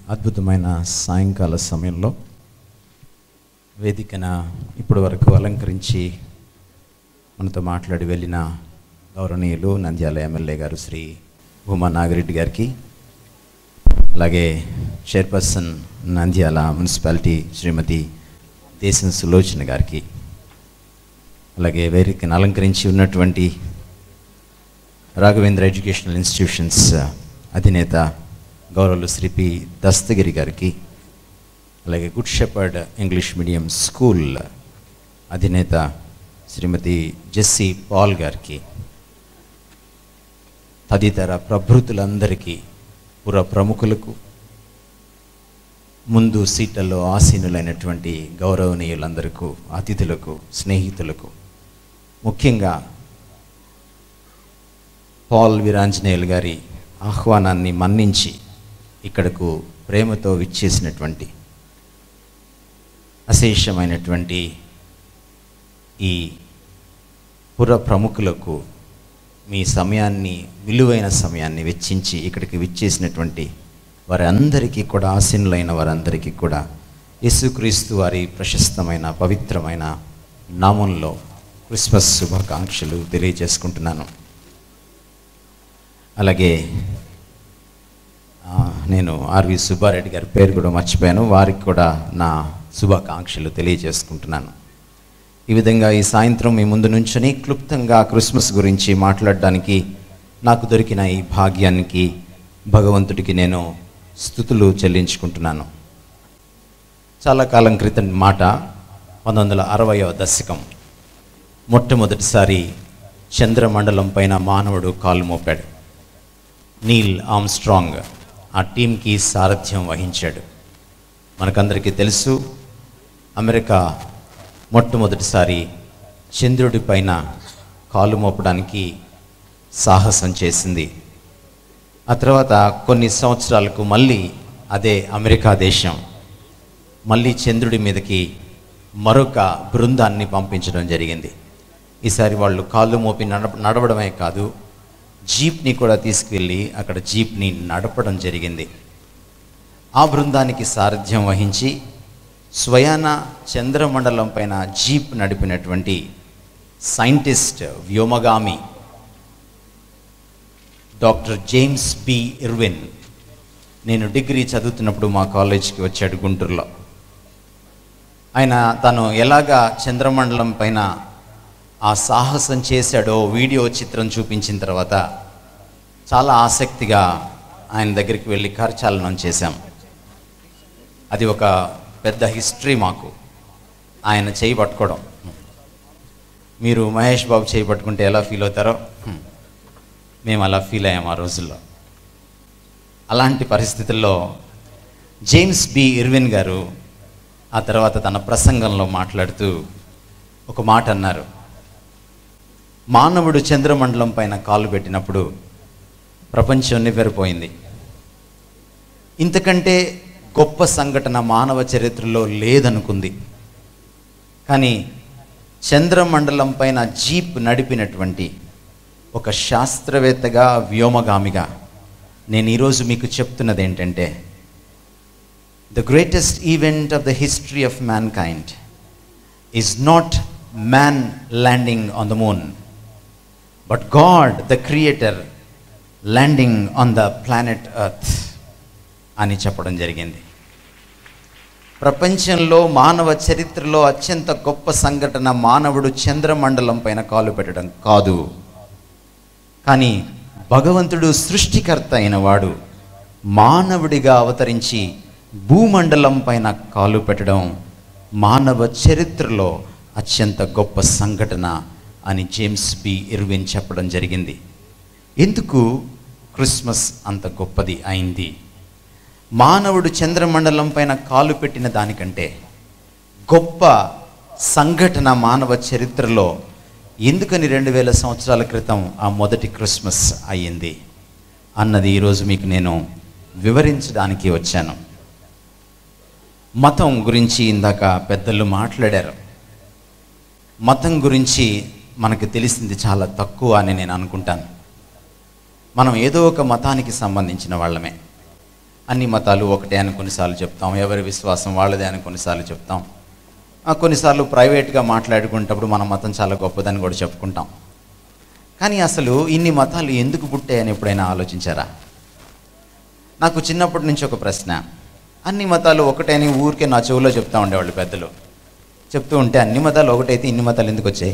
అద్భుతమైన సాయంకాల సమయంలో వేదికన ఇప్పటి వరకు అలంకరించి మనతో మాట్లాడి వెళ్ళిన గౌరవనీయులు నంద్యాల ఎమ్మెల్యే గారు శ్రీ భూమా నాగిరెడ్డి గారికి అలాగే చైర్పర్సన్ నంద్యాల మున్సిపాలిటీ శ్రీమతి దేశం సులోచన గారికి అలాగే వేదికను అలంకరించి ఉన్నటువంటి రాఘవేంద్ర ఎడ్యుకేషనల్ ఇన్స్టిట్యూషన్స్ అధినేత గౌరవులు శ్రీ పి దస్తగిరి గారికి అలాగే Good Shepherd English medium school అధినేత శ్రీమతి జెస్సీ పాల్ గారికి తదితర ప్రభృతులందరికీ పుర ప్రముఖులకు ముందు సీట్లలో ఆసీనులైనటువంటి గౌరవనీయులందరికీ అతిథులకు స్నేహితులకు ముఖ్యంగా పాల్ వీరాంజనేయులు గారి ఆహ్వానాన్ని మన్నించి ఇక్కడకు ప్రేమతో విచ్చేసినటువంటి అశేషమైనటువంటి ఈ పుర ప్రముఖులకు మీ సమయాన్ని విలువైన సమయాన్ని వెచ్చించి ఇక్కడికి విచ్చేసినటువంటి వారందరికీ కూడా ఆసీనులైన వారందరికీ కూడా యేసుక్రీస్తు వారి ప్రశస్తమైన పవిత్రమైన నామంలో క్రిస్మస్ శుభాకాంక్షలు తెలియజేసుకుంటున్నాను అలాగే ఆ, నేను ఆర్వి సుబ్బారెడ్డి గారి పేరు కూడా మర్చిపోయాను వారికి కూడా నా శుభాకాంక్షలు తెలియజేసుకుంటున్నాను ఈ విధంగా ఈ సాయంత్రం మీ ముందు నుంచొని క్లుప్తంగా క్రిస్మస్ గురించి మాట్లాడడానికి నాకు దొరికిన ఈ భాగ్యానికి భగవంతుడికి నేను స్థుతులు చెల్లించుకుంటున్నాను చాలా కాలం క్రితం మాట పంతొమ్మిది వందల అరవయవ దశకం మొట్టమొదటిసారి చంద్రమండలం పైన మానవుడు కాలు మోపాడు నీల్ ఆమ్స్ట్రాంగ్ ఆ టీంకి సారథ్యం వహించాడు మనకందరికీ తెలుసు అమెరికా మొట్టమొదటిసారి చంద్రుడి పైన కాలు మోపడానికి సాహసం చేసింది ఆ తర్వాత కొన్ని సంవత్సరాలకు మళ్ళీ అదే అమెరికా దేశం మళ్ళీ చంద్రుడి మీదకి మరొక బృందాన్ని పంపించడం జరిగింది ఈసారి వాళ్ళు కాళ్ళు మోపి నడప నడవడమే కాదు జీప్ని కూడా తీసుకువెళ్ళి అక్కడ జీప్ని నడపడం జరిగింది ఆ బృందానికి సారథ్యం వహించి స్వయాన చంద్రమండలం పైన జీప్ నడిపినటువంటి సైంటిస్ట్ వ్యోమగామి డాక్టర్ జేమ్స్ బి ఇర్విన్ నేను డిగ్రీ చదువుతున్నప్పుడు మా కాలేజీకి వచ్చాడు గుంటూరులో ఆయన తను ఎలాగా చంద్రమండలం పైన ఆ సాహసం చేశాడో వీడియో చిత్రం చూపించిన తర్వాత చాలా ఆసక్తిగా ఆయన దగ్గరికి వెళ్ళి కరచాలనం చేశాం అది ఒక పెద్ద హిస్టరీ మాకు ఆయన చేయి పట్టుకోవడం మీరు మహేష్ బాబు చేయి పట్టుకుంటే ఎలా ఫీల్ అవుతారో హ్మ్. మేము అలా ఫీల్ అయ్యాం ఆ రోజుల్లో అలాంటి పరిస్థితుల్లో జేమ్స్ బి ఇర్విన్ గారు ఆ తర్వాత తన ప్రసంగంలో మాట్లాడుతూ ఒక మాట అన్నారు మానవుడు చంద్రమండలం పైన కాలు పెట్టినప్పుడు ప్రపంచం నివ్వెరపోయింది ఇంతకంటే గొప్ప సంఘటన మానవ చరిత్రలో లేదనుకుంది కానీ చంద్రమండలం పైన జీప్ నడిపినటువంటి ఒక శాస్త్రవేత్తగా వ్యోమగామిగా నేను ఈరోజు మీకు చెప్తున్నది ఏంటంటే the greatest event of the history of mankind is not man landing on the moon but God the creator landing on the planet Earth అని చెప్పడం జరిగింది ప్రపంచంలో మానవ చరిత్రలో అత్యంత గొప్ప సంఘటన మానవుడు చంద్రమండలం పైన కాలు పెట్టడం కాదు కానీ భగవంతుడు సృష్టికర్త అయిన వాడు మానవుడిగా అవతరించి భూమండలం పైన కాలు పెట్టడం మానవ చరిత్రలో అత్యంత గొప్ప సంఘటన అని జేమ్స్ బి ఇర్విన్ చెప్పడం జరిగింది ఎందుకు క్రిస్మస్ అంత గొప్పది అయింది మానవుడు చంద్రమండలం పైన కాలు పెట్టిన దానికంటే గొప్ప సంఘటన మానవ చరిత్రలో ఎందుకని రెండు వేల సంవత్సరాల క్రితం ఆ మొదటి క్రిస్మస్ అయ్యింది అన్నది ఈరోజు మీకు నేను వివరించడానికి వచ్చాను మతం గురించి ఇందాక పెద్దలు మాట్లాడారు మతం గురించి మనకు తెలిసింది చాలా తక్కువ అని నేను అనుకుంటాను మనం ఏదో ఒక మతానికి సంబంధించిన వాళ్ళమే అన్ని మతాలు ఒకటే అని కొన్నిసార్లు చెప్తాం ఎవరి విశ్వాసం వాళ్ళదే అని కొన్నిసార్లు చెప్తాం ఆ, కొన్నిసార్లు ప్రైవేట్గా మాట్లాడుకునేటప్పుడు మన మతం చాలా గొప్పదని కూడా చెప్పుకుంటాం కానీ అసలు ఇన్ని మతాలు ఎందుకు పుట్టాయని ఎప్పుడైనా ఆలోచించారా నాకు చిన్నప్పటి నుంచి ఒక ప్రశ్న అన్ని మతాలు ఒకటే అని ఊరికే నా చెవులో చెప్తా ఉండేవాళ్ళు పెద్దలు చెప్తూ ఉంటే అన్ని మతాలు ఒకటైతే ఇన్ని మతాలు ఎందుకు వచ్చాయి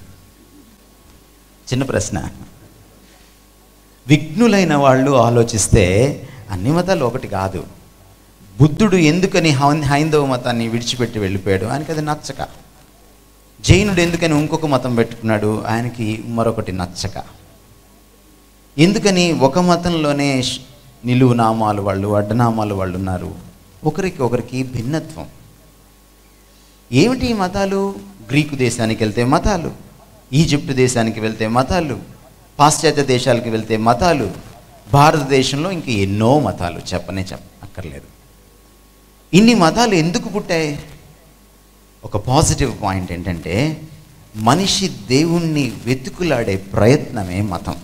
చిన్న ప్రశ్న విఘ్నులైన వాళ్ళు ఆలోచిస్తే అన్ని మతాలు ఒకటి కాదు బుద్ధుడు ఎందుకని హై- హైందవ మతాన్ని విడిచిపెట్టి వెళ్ళిపోయాడు ఆయనకి అది నచ్చక జైనుడు ఎందుకని ఇంకొక మతం పెట్టుకున్నాడు ఆయనకి మరొకటి నచ్చక ఎందుకని ఒక మతంలోనే ష్- నిలువు నామాలు వాళ్ళు అడ్డనామాలు వాళ్ళు ఉన్నారు ఒకరికి ఒకరికి భిన్నత్వం ఏమిటి ఈ మతాలు గ్రీకు దేశానికి వెళ్తే మతాలు ఈజిప్ట్ దేశానికి వెళ్తే మతాలు పాశ్చాత్య దేశాలకు వెళ్తే మతాలు భారతదేశంలో ఇంక ఎన్నో మతాలు చెప్పనే చెప్ప అక్కర్లేదు ఇన్ని మతాలు ఎందుకు పుట్టాయి ఒక పాజిటివ్ పాయింట్ ఏంటంటే మనిషి దేవుణ్ణి వెతుకులాడే ప్రయత్నమే మతం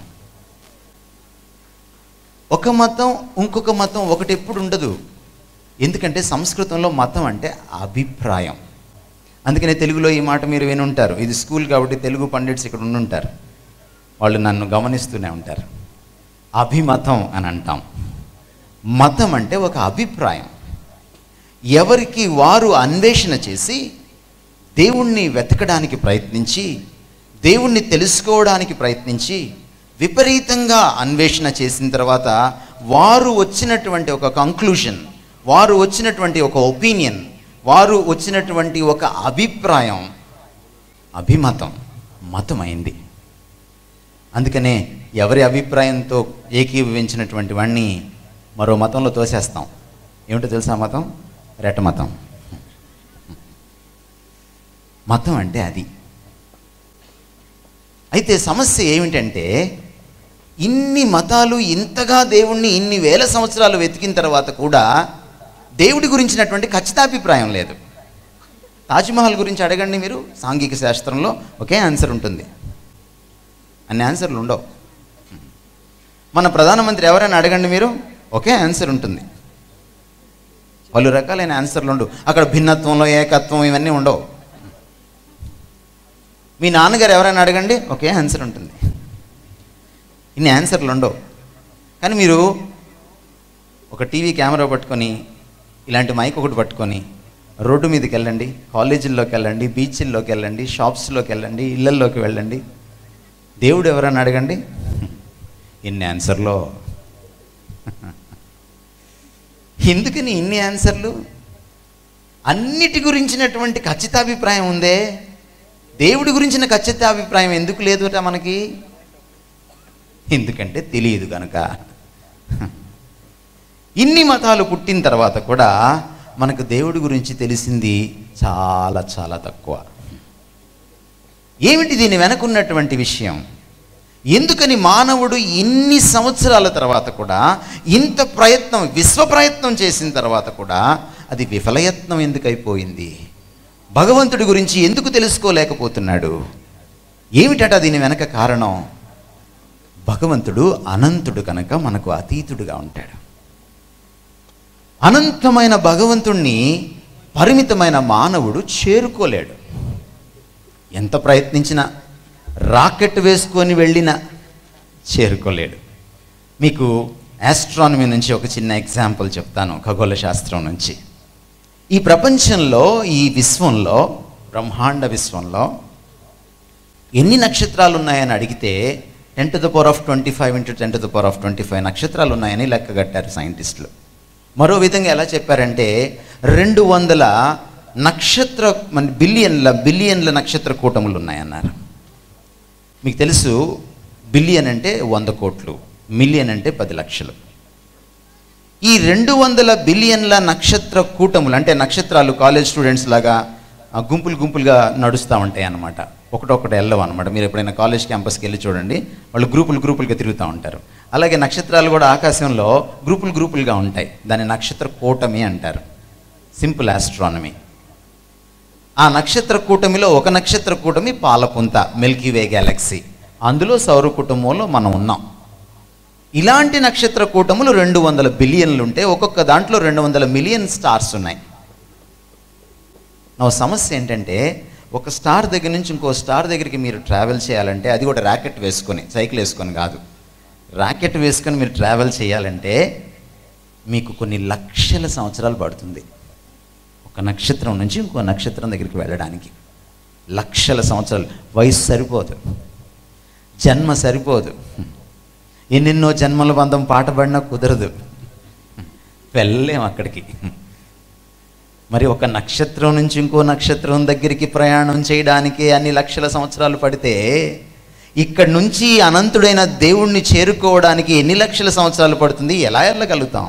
ఒక మతం ఇంకొక మతం ఒకటి ఎప్పుడు ఉండదు ఎందుకంటే సంస్కృతంలో మతం అంటే అభిప్రాయం అందుకనే తెలుగులో ఈ మాట మీరు వినుంటారు ఇది స్కూల్ కాబట్టి తెలుగు పండిట్స్ ఇక్కడ ఉండుంటారు వాళ్ళు నన్ను గమనిస్తూనే ఉంటారు అభిమతం అని అంటాం మతం అంటే ఒక అభిప్రాయం ఎవరికి వారు అన్వేషణ చేసి దేవుణ్ణి వెతకడానికి ప్రయత్నించి దేవుణ్ణి తెలుసుకోవడానికి ప్రయత్నించి విపరీతంగా అన్వేషణ చేసిన తర్వాత వారు వచ్చినటువంటి ఒక కంక్లూషన్ వారు వచ్చినటువంటి ఒక ఒపీనియన్ వారు వచ్చినటువంటి ఒక అభిప్రాయం అభిమతం మతమైంది అందుకనే ఎవరి అభిప్రాయంతో ఏకీభవించినటువంటి వాడిని మరో మతంలో తోసేస్తాం ఏమిటో తెలుసా మతం రెట మతం మతం అంటే అది అయితే సమస్య ఏమిటంటే ఇన్ని మతాలు ఇంతగా దేవుణ్ణి ఇన్ని వేల సంవత్సరాలు వెతికిన తర్వాత కూడా దేవుడి గురించినటువంటి ఖచ్చితాభిప్రాయం లేదు తాజ్మహల్ గురించి అడగండి మీరు సాంఘిక శాస్త్రంలో ఒకే ఆన్సర్ ఉంటుంది అన్ని ఆన్సర్లు ఉండవు మన ప్రధానమంత్రి ఎవరైనా అడగండి మీరు ఒకే ఆన్సర్ ఉంటుంది పలు రకాలైన ఆన్సర్లు ఉండవు అక్కడ భిన్నత్వంలో ఏకత్వం ఇవన్నీ ఉండవు మీ నాన్నగారు ఎవరైనా అడగండి ఒకే ఆన్సర్ ఉంటుంది ఇన్ని ఆన్సర్లు ఉండవు కానీ మీరు ఒక టీవీ కెమెరా పట్టుకొని ఇలాంటి మైక్ ఒకటి పట్టుకొని రోడ్డు మీదకి వెళ్ళండి కాలేజీల్లోకి వెళ్ళండి బీచ్ల్లోకి వెళ్ళండి షాప్స్లోకి వెళ్ళండి ఇళ్ళల్లోకి వెళ్ళండి దేవుడు ఎవరైనా అడగండి ఇన్ని ఆన్సర్లో ఎందుకని ఇన్ని ఆన్సర్లు అన్నిటి గురించినటువంటి ఖచ్చితాభిప్రాయం ఉందే దేవుడి గురించిన ఖచ్చితాభిప్రాయం ఎందుకు లేదుట మనకి ఎందుకంటే తెలియదు కనుక ఇన్ని మతాలు పుట్టిన తర్వాత కూడా మనకు దేవుడి గురించి తెలిసింది చాలా చాలా తక్కువ ఏమిటి దీని వెనకున్నటువంటి విషయం ఎందుకని మానవుడు ఇన్ని సంవత్సరాల తర్వాత కూడా ఇంత ప్రయత్నం విశ్వ ప్రయత్నం చేసిన తర్వాత కూడా అది విఫలయత్నం ఎందుకు అయిపోయింది భగవంతుడి గురించి ఎందుకు తెలుసుకోలేకపోతున్నాడు ఏమిటట దీని వెనక కారణం భగవంతుడు అనంతుడు కనుక మనకు అతీతుడుగా ఉంటాడు అనంతమైన భగవంతుణ్ణి పరిమితమైన మానవుడు చేరుకోలేడు ఎంత ప్రయత్నించినా రాకెట్ వేసుకొని వెళ్ళినా చేరుకోలేడు మీకు ఆస్ట్రానమీ నుంచి ఒక చిన్న ఎగ్జాంపుల్ చెప్తాను ఖగోళ శాస్త్రం నుంచి ఈ ప్రపంచంలో ఈ విశ్వంలో బ్రహ్మాండ విశ్వంలో ఎన్ని నక్షత్రాలు ఉన్నాయని అడిగితే ten to the power of twenty five into ten to the power of twenty five నక్షత్రాలు ఉన్నాయని లెక్క కట్టారు సైంటిస్టులు మరో విధంగా ఎలా చెప్పారంటే రెండు వందల నక్షత్ర మన బిలియన్ల బిలియన్ల నక్షత్ర కూటములు ఉన్నాయన్నారు మీకు తెలుసు బిలియన్ అంటే వంద కోట్లు మిలియన్ అంటే పది లక్షలు ఈ రెండు వందల బిలియన్ల నక్షత్ర కూటములు అంటే నక్షత్రాలు కాలేజ్ స్టూడెంట్స్ లాగా ఆ, గుంపులు గుంపులుగా నడుస్తూ ఉంటాయి అన్నమాట ఒకటొకటి వెళ్ళవు అనమాట మీరు ఎప్పుడైనా కాలేజ్ క్యాంపస్కి వెళ్ళి చూడండి వాళ్ళు గ్రూపులు గ్రూపులుగా తిరుగుతూ ఉంటారు అలాగే నక్షత్రాలు కూడా ఆకాశంలో గ్రూపులు గ్రూపులుగా ఉంటాయి దాన్ని నక్షత్ర కూటమి అంటారు సింపుల్ ఆస్ట్రానమీ ఆ నక్షత్ర కూటమిలో ఒక నక్షత్ర కూటమి పాలపుంత మిల్కీవే గ్యాలక్సీ అందులో సౌర కుటుంబంలో మనం ఉన్నాం ఇలాంటి నక్షత్ర కూటములు రెండు వందల బిలియన్లు ఉంటే ఒక్కొక్క దాంట్లో రెండు వందల మిలియన్ స్టార్స్ ఉన్నాయి నా సమస్య ఏంటంటే ఒక స్టార్ దగ్గర నుంచి ఇంకో స్టార్ దగ్గరికి మీరు ట్రావెల్ చేయాలంటే అది కూడా ర్యాకెట్ వేసుకొని సైకిల్ వేసుకొని కాదు ర్యాకెట్ వేసుకొని మీరు ట్రావెల్ చేయాలంటే మీకు కొన్ని లక్షల సంవత్సరాలు పడుతుంది ఒక నక్షత్రం నుంచి ఇంకో నక్షత్రం దగ్గరికి వెళ్ళడానికి లక్షల సంవత్సరాలు వయసు సరిపోదు జన్మ సరిపోదు ఎన్నెన్నో జన్మల బంధం పాట పడినా కుదరదు వెళ్ళలేం అక్కడికి మరి ఒక నక్షత్రం నుంచి ఇంకో నక్షత్రం దగ్గరికి ప్రయాణం చేయడానికి అన్ని లక్షల సంవత్సరాలు పడితే ఇక్కడి నుంచి అనంతుడైన దేవుణ్ణి చేరుకోవడానికి ఎన్ని లక్షల సంవత్సరాలు పడుతుంది ఎలా వెళ్ళగలుగుతాం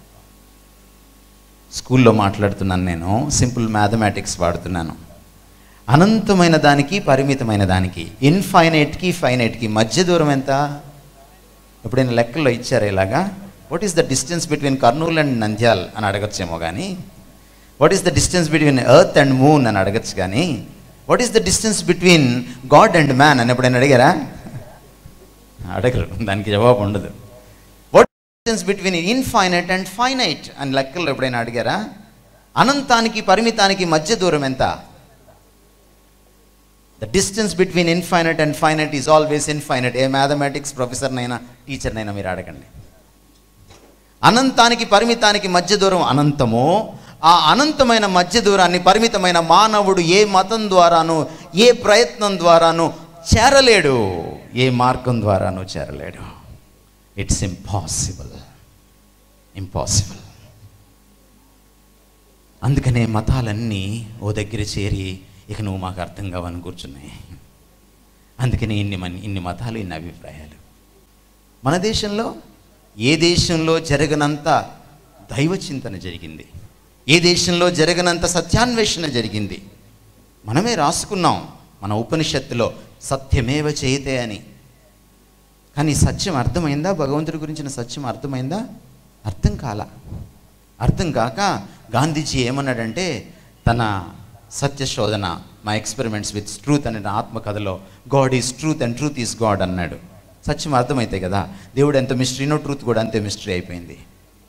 స్కూల్లో మాట్లాడుతున్నాను నేను సింపుల్ మ్యాథమెటిక్స్ వాడుతున్నాను అనంతమైన దానికి పరిమితమైన దానికి ఇన్ఫైనైట్కి ఫైనైట్కి మధ్య దూరం ఎంత ఎప్పుడైనా లెక్కల్లో ఇచ్చారు ఇలాగా what is the distance between Kurnool and Nandyal అని అడగచ్చేమో కానీ what is the distance between Earth and moon అని అడగచ్చు కానీ what is the distance between God and man అని ఎప్పుడైనా అడిగారా అడగరు దానికి జవాబు ఉండదు what distance between infinite and finite అని లెక్కల్లో ఎప్పుడైనా అడిగారా అనంతానికి పరిమితానికి మధ్య దూరం ఎంత the distance between infinite and finite is always infinite ఏ మ్యాథమెటిక్స్ ప్రొఫెసర్నైనా టీచర్నైనా మీరు అడగండి అనంతానికి పరిమితానికి మధ్య దూరం అనంతము ఆ అనంతమైన మధ్య దూరాన్ని పరిమితమైన మానవుడు ఏ మతం ద్వారాను ఏ ప్రయత్నం ద్వారాను చేరలేడు ఏ మార్గం ద్వారాను చేరలేడు ఇట్స్ ఇంపాసిబుల్ ఇంపాసిబుల్ అందుకనే మతాలన్నీ ఓ దగ్గర చేరి ఇక నువ్వు మాకు అర్థం కావని కూర్చున్నాయి అందుకని ఇన్ని మని ఇన్ని మతాలు ఇన్ని అభిప్రాయాలు మన దేశంలో ఏ దేశంలో జరగనంత దైవ చింతన జరిగింది ఏ దేశంలో జరగనంత సత్యాన్వేషణ జరిగింది మనమే రాసుకున్నాం మన ఉపనిషత్తులో సత్యమేవ చేయతే అని కానీ సత్యం అర్థమైందా భగవంతుడి గురించిన సత్యం అర్థమైందా అర్థం కాల అర్థం కాక గాంధీజీ ఏమన్నాడంటే తన సత్య శోధన మా ఎక్స్పెరిమెంట్స్ విత్ ట్రూత్ అనే నా ఆత్మకథలో God is truth and truth is God అన్నాడు సత్యం అర్థమైతే కదా దేవుడు ఎంత మిస్టరీనో ట్రూత్ కూడా అంతే మిస్టరీ అయిపోయింది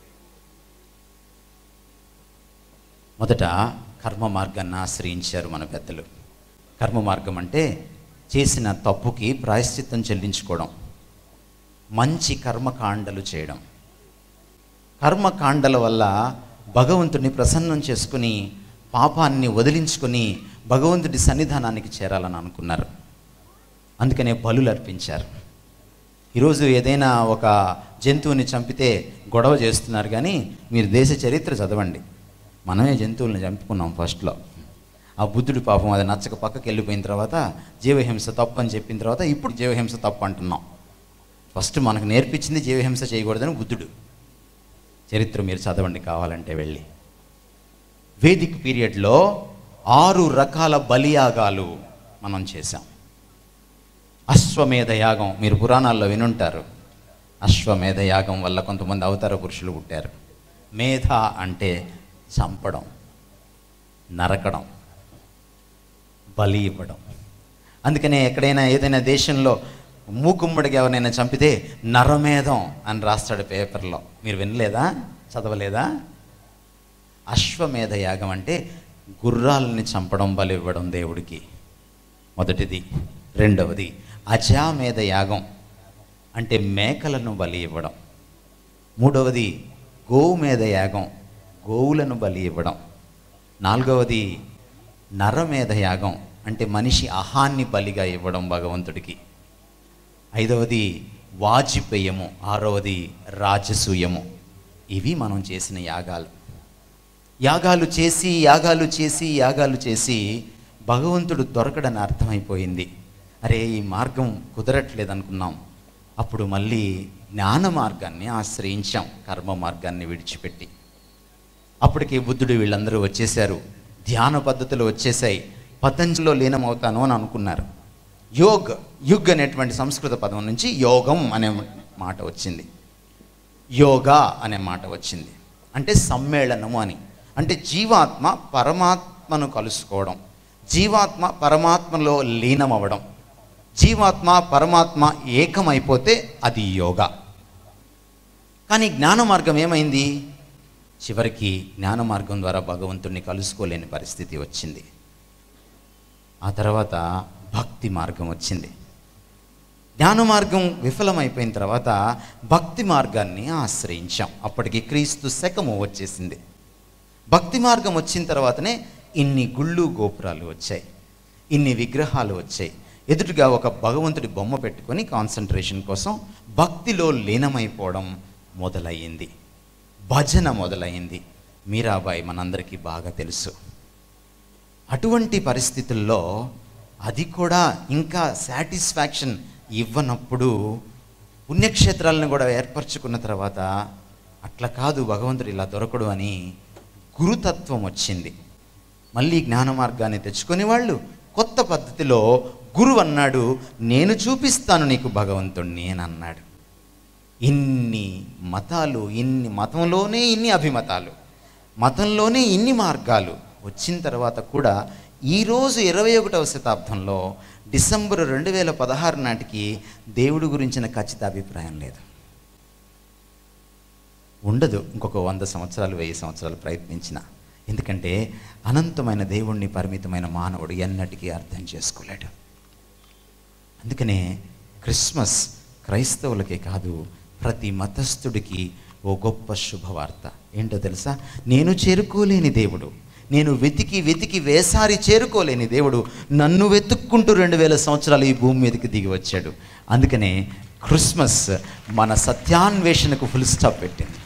మొదట కర్మ మార్గాన్ని ఆశ్రయించారు మన పెద్దలు కర్మ మార్గం అంటే చేసిన తప్పుకి ప్రాయశ్చిత్తం చెల్లించుకోవడం మంచి కర్మకాండలు చేయడం కర్మకాండల వల్ల భగవంతుడిని ప్రసన్నం చేసుకుని పాపాన్ని వదిలించుకొని భగవంతుడి సన్నిధానానికి చేరాలని అనుకున్నారు అందుకనే బలులు అర్పించారు ఈరోజు ఏదైనా ఒక జంతువుని చంపితే గొడవ చేస్తున్నారు కానీ మీరు దేశ చరిత్ర చదవండి మనమే జంతువులను చంపుకున్నాం ఫస్ట్లో ఆ బుద్ధుడి పాపం అది నచ్చక పక్కకి వెళ్ళిపోయిన తర్వాత జీవహింస తప్పు అని చెప్పిన తర్వాత ఇప్పుడు జీవహింస తప్పు అంటున్నాం ఫస్ట్ మనకు నేర్పించింది జీవహింస చేయకూడదని బుద్ధుడు చరిత్ర మీరు చదవండి కావాలంటే వెళ్ళి వేదిక్ పీరియడ్లో ఆరు రకాల బలియాగాలు మనం చేశాం అశ్వమేధ యాగం మీరు పురాణాల్లో వినుంటారు అశ్వమేధ యాగం వల్ల కొంతమంది అవతార పురుషులు పుట్టారు మేధ అంటే చంపడం నరకడం బలి ఇవ్వడం అందుకనే ఎక్కడైనా ఏదైనా దేశంలో మూకుమ్మడికి ఎవరినైనా చంపితే నరమేధం అని రాస్తాడు పేపర్లో మీరు వినలేదా చదవలేదా అశ్వమేధ యాగం అంటే గుర్రాలని చంపడం బలి ఇవ్వడం దేవుడికి మొదటిది రెండవది అజామేధ యాగం అంటే మేకలను బలి ఇవ్వడం మూడవది గోవుమేధ యాగం గోవులను బలి ఇవ్వడం నాలుగవది నరమేధ యాగం అంటే మనిషి అహాన్ని బలిగా ఇవ్వడం భగవంతుడికి ఐదవది వాజిపేయము ఆరవది రాజసూయము ఇవి మనం చేసిన యాగాలు యాగాలు చేసి యాగాలు చేసి యాగాలు చేసి భగవంతుడు దొరకడని అర్థమైపోయింది అరే ఈ మార్గం కుదరట్లేదు అనుకున్నాం అప్పుడు మళ్ళీ జ్ఞాన మార్గాన్ని ఆశ్రయించాం కర్మ మార్గాన్ని విడిచిపెట్టి అప్పటికి బుద్ధుడు వీళ్ళందరూ వచ్చేసారు ధ్యాన పద్ధతులు వచ్చేసాయి పతంజలిలో లీనమవుతాను అని అనుకున్నారు యోగ్ యుగ్ అనేటువంటి సంస్కృత పదం నుంచి యోగం అనే మాట వచ్చింది యోగా అనే మాట వచ్చింది అంటే సమ్మేళనము అని అంటే జీవాత్మ పరమాత్మను కలుసుకోవడం జీవాత్మ పరమాత్మలో లీనమవ్వడం జీవాత్మ పరమాత్మ ఏకమైపోతే అది యోగా కానీ జ్ఞాన మార్గం ఏమైంది చివరికి జ్ఞాన మార్గం ద్వారా భగవంతుణ్ణి కలుసుకోలేని పరిస్థితి వచ్చింది ఆ తర్వాత భక్తి మార్గం వచ్చింది జ్ఞాన మార్గం విఫలమైపోయిన తర్వాత భక్తి మార్గాన్ని ఆశ్రయించాం అప్పటికి క్రీస్తు శకము వచ్చేసింది భక్తి మార్గం వచ్చిన తర్వాతనే ఇన్ని గుళ్ళు గోపురాలు వచ్చాయి ఇన్ని విగ్రహాలు వచ్చాయి ఎదుటిగా ఒక భగవంతుడి బొమ్మ పెట్టుకొని కాన్సన్ట్రేషన్ కోసం భక్తిలో లీనమైపోవడం మొదలయ్యింది భజన మొదలైంది మీరాబాయి మనందరికీ బాగా తెలుసు అటువంటి పరిస్థితుల్లో అది కూడా ఇంకా సాటిస్ఫాక్షన్ ఇవ్వనప్పుడు పుణ్యక్షేత్రాలను కూడా ఏర్పరచుకున్న తర్వాత అట్లా కాదు భగవంతుడు ఇలా దొరకడు అని గురుతత్వం వచ్చింది మళ్ళీ జ్ఞాన మార్గాన్ని తెచ్చుకొని వాళ్ళు కొత్త పద్ధతిలో గురువు అన్నాడు నేను చూపిస్తాను నీకు భగవంతుణ్ణి అని అన్నాడు ఇన్ని మతాలు ఇన్ని మతంలోనే ఇన్ని అభిమతాలు మతంలోనే ఇన్ని మార్గాలు వచ్చిన తర్వాత కూడా ఈరోజు ఇరవై ఒకటవ శతాబ్దంలో డిసెంబర్ రెండు వేల పదహారు నాటికి దేవుడి గురించిన ఖచ్చిత అభిప్రాయం లేదు ఉండదు ఇంకొక వంద సంవత్సరాలు వెయ్యి సంవత్సరాలు ప్రయత్నించిన ఎందుకంటే అనంతమైన దేవుణ్ణి పరిమితమైన మానవుడు ఎన్నటికీ అర్థం చేసుకోలేడు అందుకనే క్రిస్మస్ క్రైస్తవులకే కాదు ప్రతి మతస్థుడికి ఓ గొప్ప శుభవార్త ఏంటో తెలుసా నేను చేరుకోలేని దేవుడు నేను వెతికి వెతికి వేసారి చేరుకోలేని దేవుడు నన్ను వెతుక్కుంటూ రెండు వేల సంవత్సరాలు ఈ భూమి మీదకి దిగి వచ్చాడు అందుకనే క్రిస్మస్ మన సత్యాన్వేషణకు ఫుల్ స్టాప్ పెట్టింది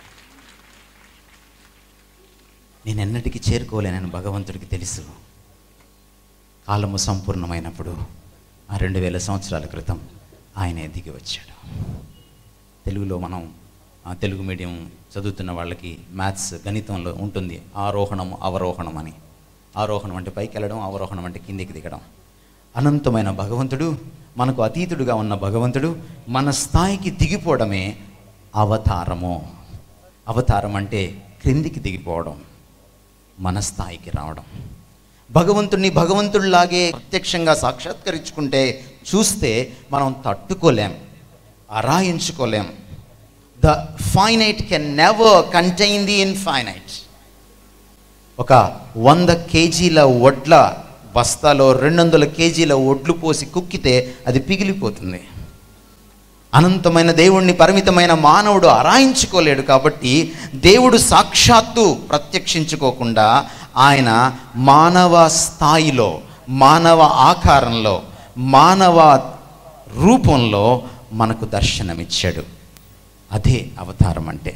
నేను ఎన్నటికీ చేరుకోలేనని భగవంతుడికి తెలుసు కాలము సంపూర్ణమైనప్పుడు ఆ రెండు వేల సంవత్సరాల క్రితం ఆయనే దిగి వచ్చాడు తెలుగులో మనం ఆ తెలుగు మీడియం చదువుతున్న వాళ్ళకి మ్యాథ్స్ గణితంలో ఉంటుంది ఆరోహణం అవరోహణం అని ఆరోహణం అంటే పైకి వెళ్ళడం అవరోహణం అంటే కిందికి దిగడం అనంతమైన భగవంతుడు మనకు అతీతుడుగా ఉన్న భగవంతుడు మన స్థాయికి దిగిపోవడమే అవతారము అవతారం అంటే క్రిందికి దిగిపోవడం మన స్థాయికి రావడం భగవంతుణ్ణి భగవంతుడిలాగే ప్రత్యక్షంగా సాక్షాత్కరించుకుంటే చూస్తే మనం తట్టుకోలేం అరాయించుకోలేం the finite can never contain the infinite ఒక వంద కేజీల వడ్ల బస్తాలో రెండు వందల కేజీల ఒడ్లు పోసి కుక్కితే అది పిగిలిపోతుంది అనంతమైన దేవుణ్ణి పరిమితమైన మానవుడు అరాయించుకోలేడు కాబట్టి దేవుడు సాక్షాత్తు ప్రత్యక్షించుకోకుండా ఆయన మానవ స్థాయిలో మానవ ఆకారంలో మానవ రూపంలో మనకు దర్శనమిచ్చాడు అదే అవతారం అంటే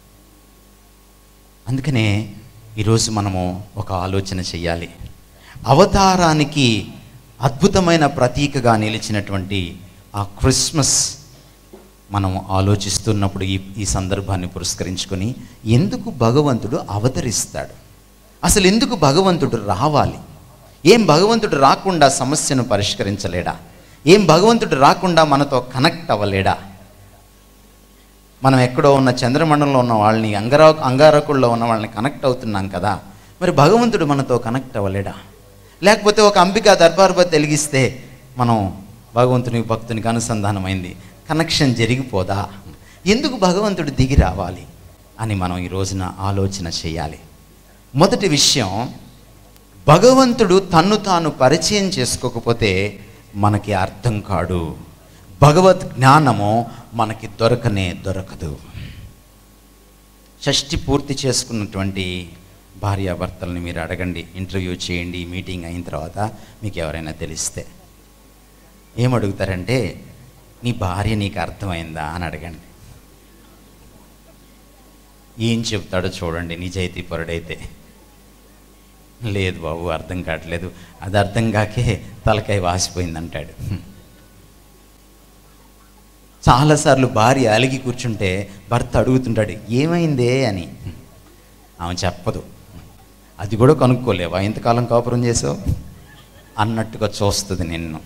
అందుకనే ఈరోజు మనము ఒక ఆలోచన చెయ్యాలి అవతారానికి అద్భుతమైన ప్రతీకగా నిలిచినటువంటి ఆ క్రిస్మస్ మనం ఆలోచిస్తున్నప్పుడు ఈ ఈ సందర్భాన్ని పురస్కరించుకొని ఎందుకు భగవంతుడు అవతరిస్తాడు అసలు ఎందుకు భగవంతుడు రావాలి ఏం భగవంతుడు రాకుండా సమస్యను పరిష్కరించలేడా ఏం భగవంతుడు రాకుండా మనతో కనెక్ట్ అవ్వలేడా మనం ఎక్కడో ఉన్న చంద్రమండలంలో ఉన్న వాళ్ళని అంగారా అంగారకుల్లో ఉన్న వాళ్ళని కనెక్ట్ అవుతున్నాం కదా మరి భగవంతుడు మనతో కనెక్ట్ అవ్వలేడా లేకపోతే ఒక అంబికా దర్బార్బత్ వెలిగిస్తే మనం భగవంతునికి భక్తునికి అనుసంధానమైంది కనెక్షన్ జరిగిపోదా ఎందుకు భగవంతుడు దిగి రావాలి అని మనం ఈ రోజున ఆలోచన చేయాలి మొదటి విషయం భగవంతుడు తన్ను తాను పరిచయం చేసుకోకపోతే మనకి అర్థం కాడు భగవద్ జ్ఞానము మనకి దొరకనే దొరకదు షష్ఠి పూర్తి చేసుకున్నటువంటి భార్యాభర్తల్ని మీరు అడగండి ఇంటర్వ్యూ చేయండి మీటింగ్ అయిన తర్వాత మీకు ఎవరైనా తెలిస్తే ఏమడుగుతారంటే నీ భార్య నీకు అర్థమైందా అని అడగండి ఏం చెప్తాడో చూడండి నిజాయితీ పరుడైతే లేదు బాబు అర్థం కావట్లేదు అది అర్థం కాకే తలకాయ వాసిపోయిందంటాడు చాలాసార్లు భార్య అలిగి కూర్చుంటే భర్త అడుగుతుంటాడు ఏమైందే అని ఆమె చెప్పదు అది కూడా కనుక్కోలేవా ఎంతకాలం కాపురం చేసావు అన్నట్టుగా చూస్తుంది నిన్ను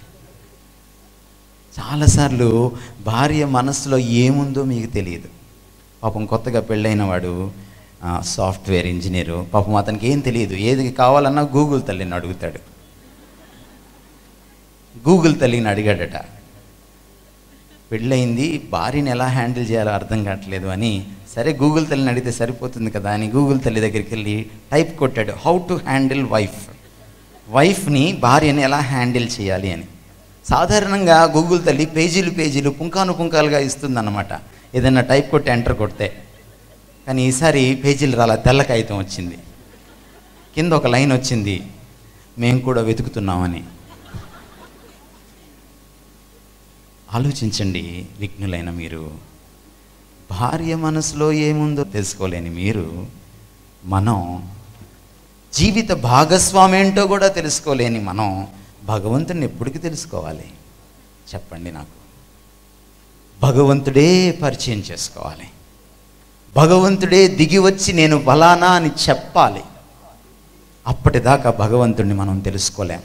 చాలాసార్లు భార్య మనసులో ఏముందో మీకు తెలియదు పాపం కొత్తగా పెళ్ళైన వాడు ఆ, సాఫ్ట్వేర్ ఇంజనీరు పాపం అతనికి ఏం తెలియదు ఏది కావాలన్నా గూగుల్ తల్లిని అడుగుతాడు గూగుల్ తల్లిని అడిగాడట పెళ్ళయింది భార్యని ఎలా హ్యాండిల్ చేయాలో అర్థం కావట్లేదు అని సరే గూగుల్ తల్లిని అడిగితే సరిపోతుంది కదా అని గూగుల్ తల్లి దగ్గరికి వెళ్ళి టైప్ కొట్టాడు హౌ టు హ్యాండిల్ వైఫ్ వైఫ్ని భార్యని ఎలా హ్యాండిల్ చేయాలి అని సాధారణంగా గూగుల్ తల్లి పేజీలు పేజీలు పుంకాను పుంకాలుగా ఇస్తుందన్నమాట ఏదైనా టైప్ కొట్టి ఎంటర్ కొడితే కానీ ఈసారి పేజీలు రాలా తెల్ల కాగితం వచ్చింది కింద ఒక లైన్ వచ్చింది మేము కూడా వెతుకుతున్నామని ఆలోచించండి విఘ్నులైన మీరు భార్య మనసులో ఏముందో తెలుసుకోలేని మీరు మనం జీవిత భాగస్వామి ఏంటో కూడా తెలుసుకోలేని మనం భగవంతుని ఎప్పటికి తెలుసుకోవాలి చెప్పండి నాకు భగవంతుడే పరిచయం చేసుకోవాలి భగవంతుడే దిగి వచ్చి నేను బలానా అని చెప్పాలి అప్పటిదాకా భగవంతుడిని మనం తెలుసుకోలేం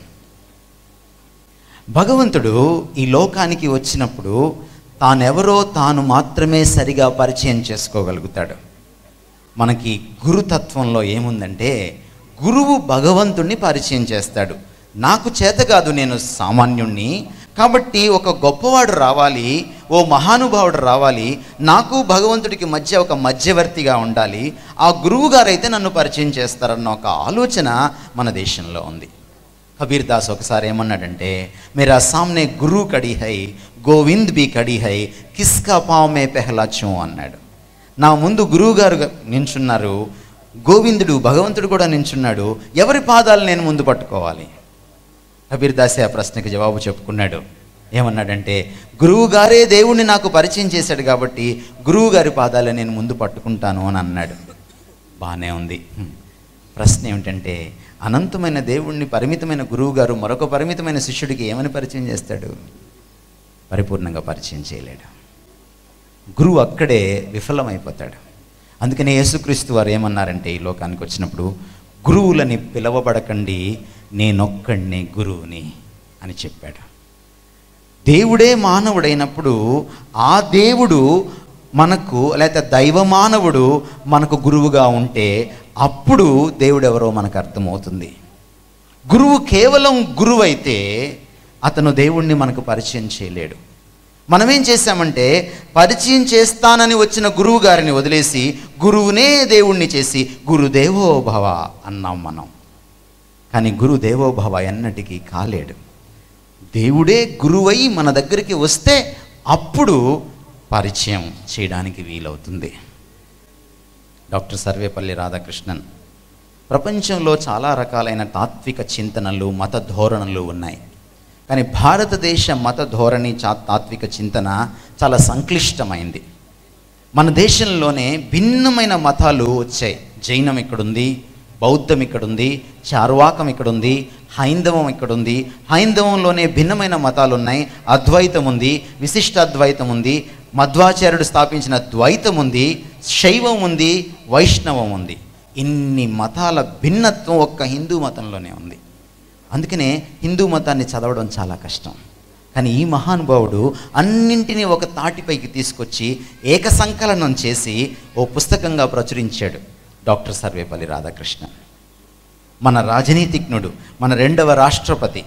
భగవంతుడు ఈ లోకానికి వచ్చినప్పుడు తానెవరో తాను మాత్రమే సరిగా పరిచయం చేసుకోగలుగుతాడు మనకి గురుతత్వంలో ఏముందంటే గురువు భగవంతుణ్ణి పరిచయం చేస్తాడు నాకు చేత కాదు నేను సామాన్యుణ్ణి కాబట్టి ఒక గొప్పవాడు రావాలి ఓ మహానుభావుడు రావాలి నాకు భగవంతుడికి మధ్య ఒక మధ్యవర్తిగా ఉండాలి ఆ గురువు గారైతే నన్ను పరిచయం చేస్తారన్న ఒక ఆలోచన మన దేశంలో ఉంది కబీర్ దాస్ ఒకసారి ఏమన్నాడంటే మేరా సామ్నే గురు కడి హై గోవింద్ బి కడి హై కిస్కా పావ్ మే పెహలా చూ అన్నాడు నా ముందు గురువు గారు నించున్నారు గోవిందుడు భగవంతుడు కూడా నించున్నాడు ఎవరి పాదాలు నేను ముందు పట్టుకోవాలి కబీర్ దాసే ఆ ప్రశ్నకి జవాబు చెప్పుకున్నాడు ఏమన్నాడంటే గురువు గారే దేవుణ్ణి నాకు పరిచయం చేశాడు కాబట్టి గురువు గారి పాదాలు నేను ముందు పట్టుకుంటాను అని అన్నాడు బాగానే ఉంది హ్మ్. ప్రశ్న ఏమిటంటే అనంతమైన దేవుణ్ణి పరిమితమైన గురువు గారు మరొక పరిమితమైన శిష్యుడికి ఏమని పరిచయం చేస్తాడు పరిపూర్ణంగా పరిచయం చేయలేడు గురువు అక్కడే విఫలమైపోతాడు అందుకనే యేసుక్రీస్తు వారు ఏమన్నారంటే ఈ లోకానికి వచ్చినప్పుడు గురువులని పిలవబడకండి నేనొక్కడిని గురువుని అని చెప్పాడు దేవుడే మానవుడైనప్పుడు ఆ దేవుడు మనకు లేకపోతే దైవ మానవుడు మనకు గురువుగా ఉంటే అప్పుడు దేవుడు ఎవరో మనకు అర్థమవుతుంది గురువు కేవలం గురువు అయితే అతను దేవుణ్ణి మనకు పరిచయం చేయలేడు మనమేం చేశామంటే పరిచయం చేస్తానని వచ్చిన గురువు గారిని వదిలేసి గురువునే దేవుణ్ణి చేసి గురుదేవో భవ అన్నాం మనం కానీ గురుదేవో భవ ఎన్నటికీ కాలేడు దేవుడే గురువై మన దగ్గరికి వస్తే అప్పుడు పరిచయం చేయడానికి వీలవుతుంది డాక్టర్ సర్వేపల్లి రాధాకృష్ణన్ ప్రపంచంలో చాలా రకాలైన తాత్విక చింతనలు మత ధోరణులు ఉన్నాయి కానీ భారతదేశ మత ధోరణి చా తాత్విక చింతన చాలా సంక్లిష్టమైంది మన దేశంలోనే భిన్నమైన మతాలు వచ్చాయి జైనం ఇక్కడుంది బౌద్ధం ఇక్కడుంది చార్వాకం ఇక్కడుంది హైందవం ఇక్కడుంది హైందవంలోనే భిన్నమైన మతాలు ఉన్నాయి అద్వైతం ఉంది విశిష్ట అద్వైతం ఉంది మధ్వాచార్యుడు స్థాపించిన ద్వైతం ఉంది శైవం ఉంది వైష్ణవం ఉంది ఇన్ని మతాల భిన్నత్వం ఒక్క హిందూ మతంలోనే ఉంది అందుకనే హిందూ మతాన్ని చదవడం చాలా కష్టం కానీ ఈ మహానుభావుడు అన్నింటినీ ఒక తాటిపైకి తీసుకొచ్చి ఏక సంకలనం చేసి ఓ పుస్తకంగా ప్రచురించాడు డాక్టర్ సర్వేపల్లి రాధాకృష్ణ మన రాజనీతిజ్ఞుడు మన రెండవ రాష్ట్రపతి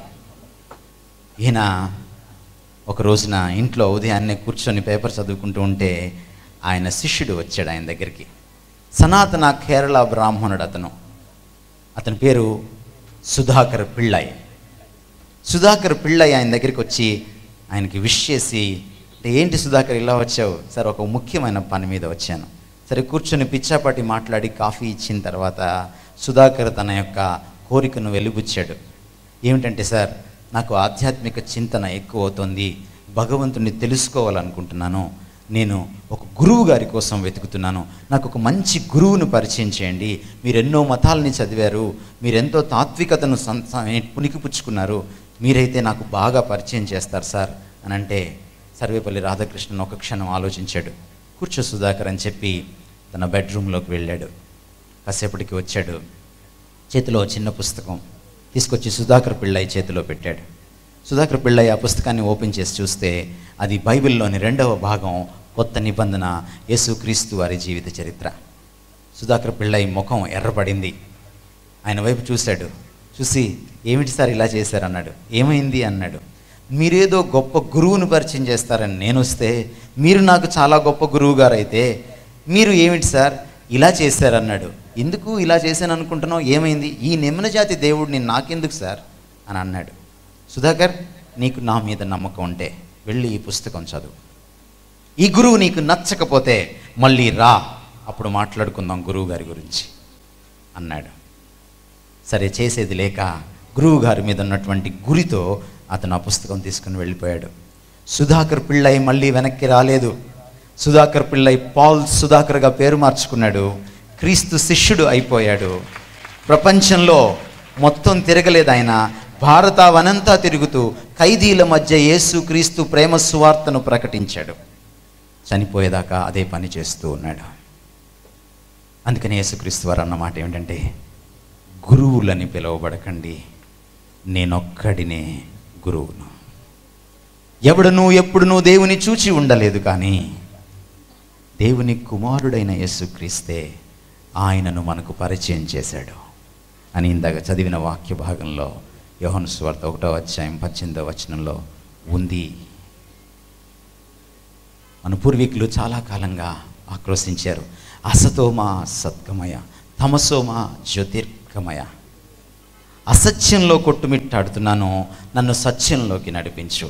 ఈయన ఒక రోజున ఇంట్లో ఉదయాన్నే కూర్చొని పేపర్ చదువుకుంటూ ఉంటే ఆయన శిష్యుడు వచ్చాడు ఆయన దగ్గరికి సనాతన కేరళ బ్రాహ్మణుడు అతను అతని పేరు సుధాకర్ పిళ్ళయ్ సుధాకర్ పిళ్ళయ్ ఆయన దగ్గరికి వచ్చి ఆయనకి విష్ చేసి అంటే ఏంటి సుధాకర్ ఇలా వచ్చావు సార్ ఒక ముఖ్యమైన పని మీద వచ్చాను సరే కూర్చొని పిచ్చాపాటి మాట్లాడి కాఫీ ఇచ్చిన తర్వాత సుధాకర్ తన యొక్క కోరికను వెలుగుచ్చాడు ఏమిటంటే సార్ నాకు ఆధ్యాత్మిక చింతన ఎక్కువ అవుతుంది భగవంతుని తెలుసుకోవాలనుకుంటున్నాను నేను ఒక గురువు గారి కోసం వెతుకుతున్నాను నాకు ఒక మంచి గురువును పరిచయం చేయండి మీరు ఎన్నో మతాలని చదివారు మీరెంతో తాత్వికతను సం- సం- పుణికిపుచ్చుకున్నారు మీరైతే నాకు బాగా పరిచయం చేస్తారు సార్ అని అంటే సర్వేపల్లి రాధాకృష్ణన్ ఒక క్షణం ఆలోచించాడు కూర్చో సుధాకర్ అని చెప్పి తన బెడ్రూమ్లోకి వెళ్ళాడు కాసేపటికి వచ్చాడు చేతిలో చిన్న పుస్తకం తీసుకొచ్చి సుధాకర్ పిళ్ళై చేతిలో పెట్టాడు సుధాకర్ పిళ్ళై ఆ పుస్తకాన్ని ఓపెన్ చేసి చూస్తే అది బైబిల్లోని రెండవ భాగం కొత్త నిబంధన యేసుక్రీస్తు వారి జీవిత చరిత్ర సుధాకర్ పిళ్ళై ముఖం ఎర్రపడింది ఆయన వైపు చూశాడు చూసి ఏమిటి సార్ ఇలా చేశారు అన్నాడు ఏమైంది అన్నాడు మీరేదో గొప్ప గురువును పరిచయం చేస్తారని నేను వస్తే మీరు నాకు చాలా గొప్ప గురువు గారు అయితే మీరు ఏమిటి సార్ ఇలా చేశారన్నాడు ఎందుకు ఇలా చేశాను అనుకుంటున్నావు ఏమైంది ఈ నిమ్న జాతి దేవుడిని నాకెందుకు సార్ అని అన్నాడు సుధాకర్ నీకు నా మీద నమ్మకం ఉంటే వెళ్ళి ఈ పుస్తకం చదువు ఈ గురువు నీకు నచ్చకపోతే మళ్ళీ రా అప్పుడు మాట్లాడుకుందాం గురువు గారి గురించి అన్నాడు సరే చేసేది లేక గురువు గారి మీద ఉన్నటువంటి గురితో అతను ఆ పుస్తకం తీసుకుని వెళ్ళిపోయాడు సుధాకర్ పిళ్ళై మళ్ళీ వెనక్కి రాలేదు సుధాకర్ పిళ్ళై పాల్ సుధాకర్గా పేరు మార్చుకున్నాడు క్రీస్తు శిష్యుడు అయిపోయాడు ప్రపంచంలో మొత్తం తిరగలేదు ఆయన భారతావనంతా తిరుగుతూ ఖైదీల మధ్య యేసు క్రీస్తు ప్రేమ సువార్తను ప్రకటించాడు చనిపోయేదాకా అదే పని చేస్తూ ఉన్నాడు అందుకని యేసుక్రీస్తు వారు అన్న మాట ఏమిటంటే గురువులని పిలువబడకండి నేనొక్కడినే గురువును ఎవడను ఎప్పుడునూ దేవుని చూచి ఉండలేదు కానీ దేవుని కుమారుడైన యేసుక్రీస్తే ఆయనను మనకు పరిచయం చేశాడు అని ఇందాక చదివిన వాక్య భాగంలో యోహను స్వార్త ఒకటో అధ్యాయం పద్దెనిమిదో వచనంలో ఉంది మన పూర్వీకులు చాలా కాలంగా ఆక్రోశించారు అసతోమా సద్గమయ తమసోమా జ్యోతిర్గమయ అసత్యంలో కొట్టుమిట్టాడుతున్నాను నన్ను సత్యంలోకి నడిపించు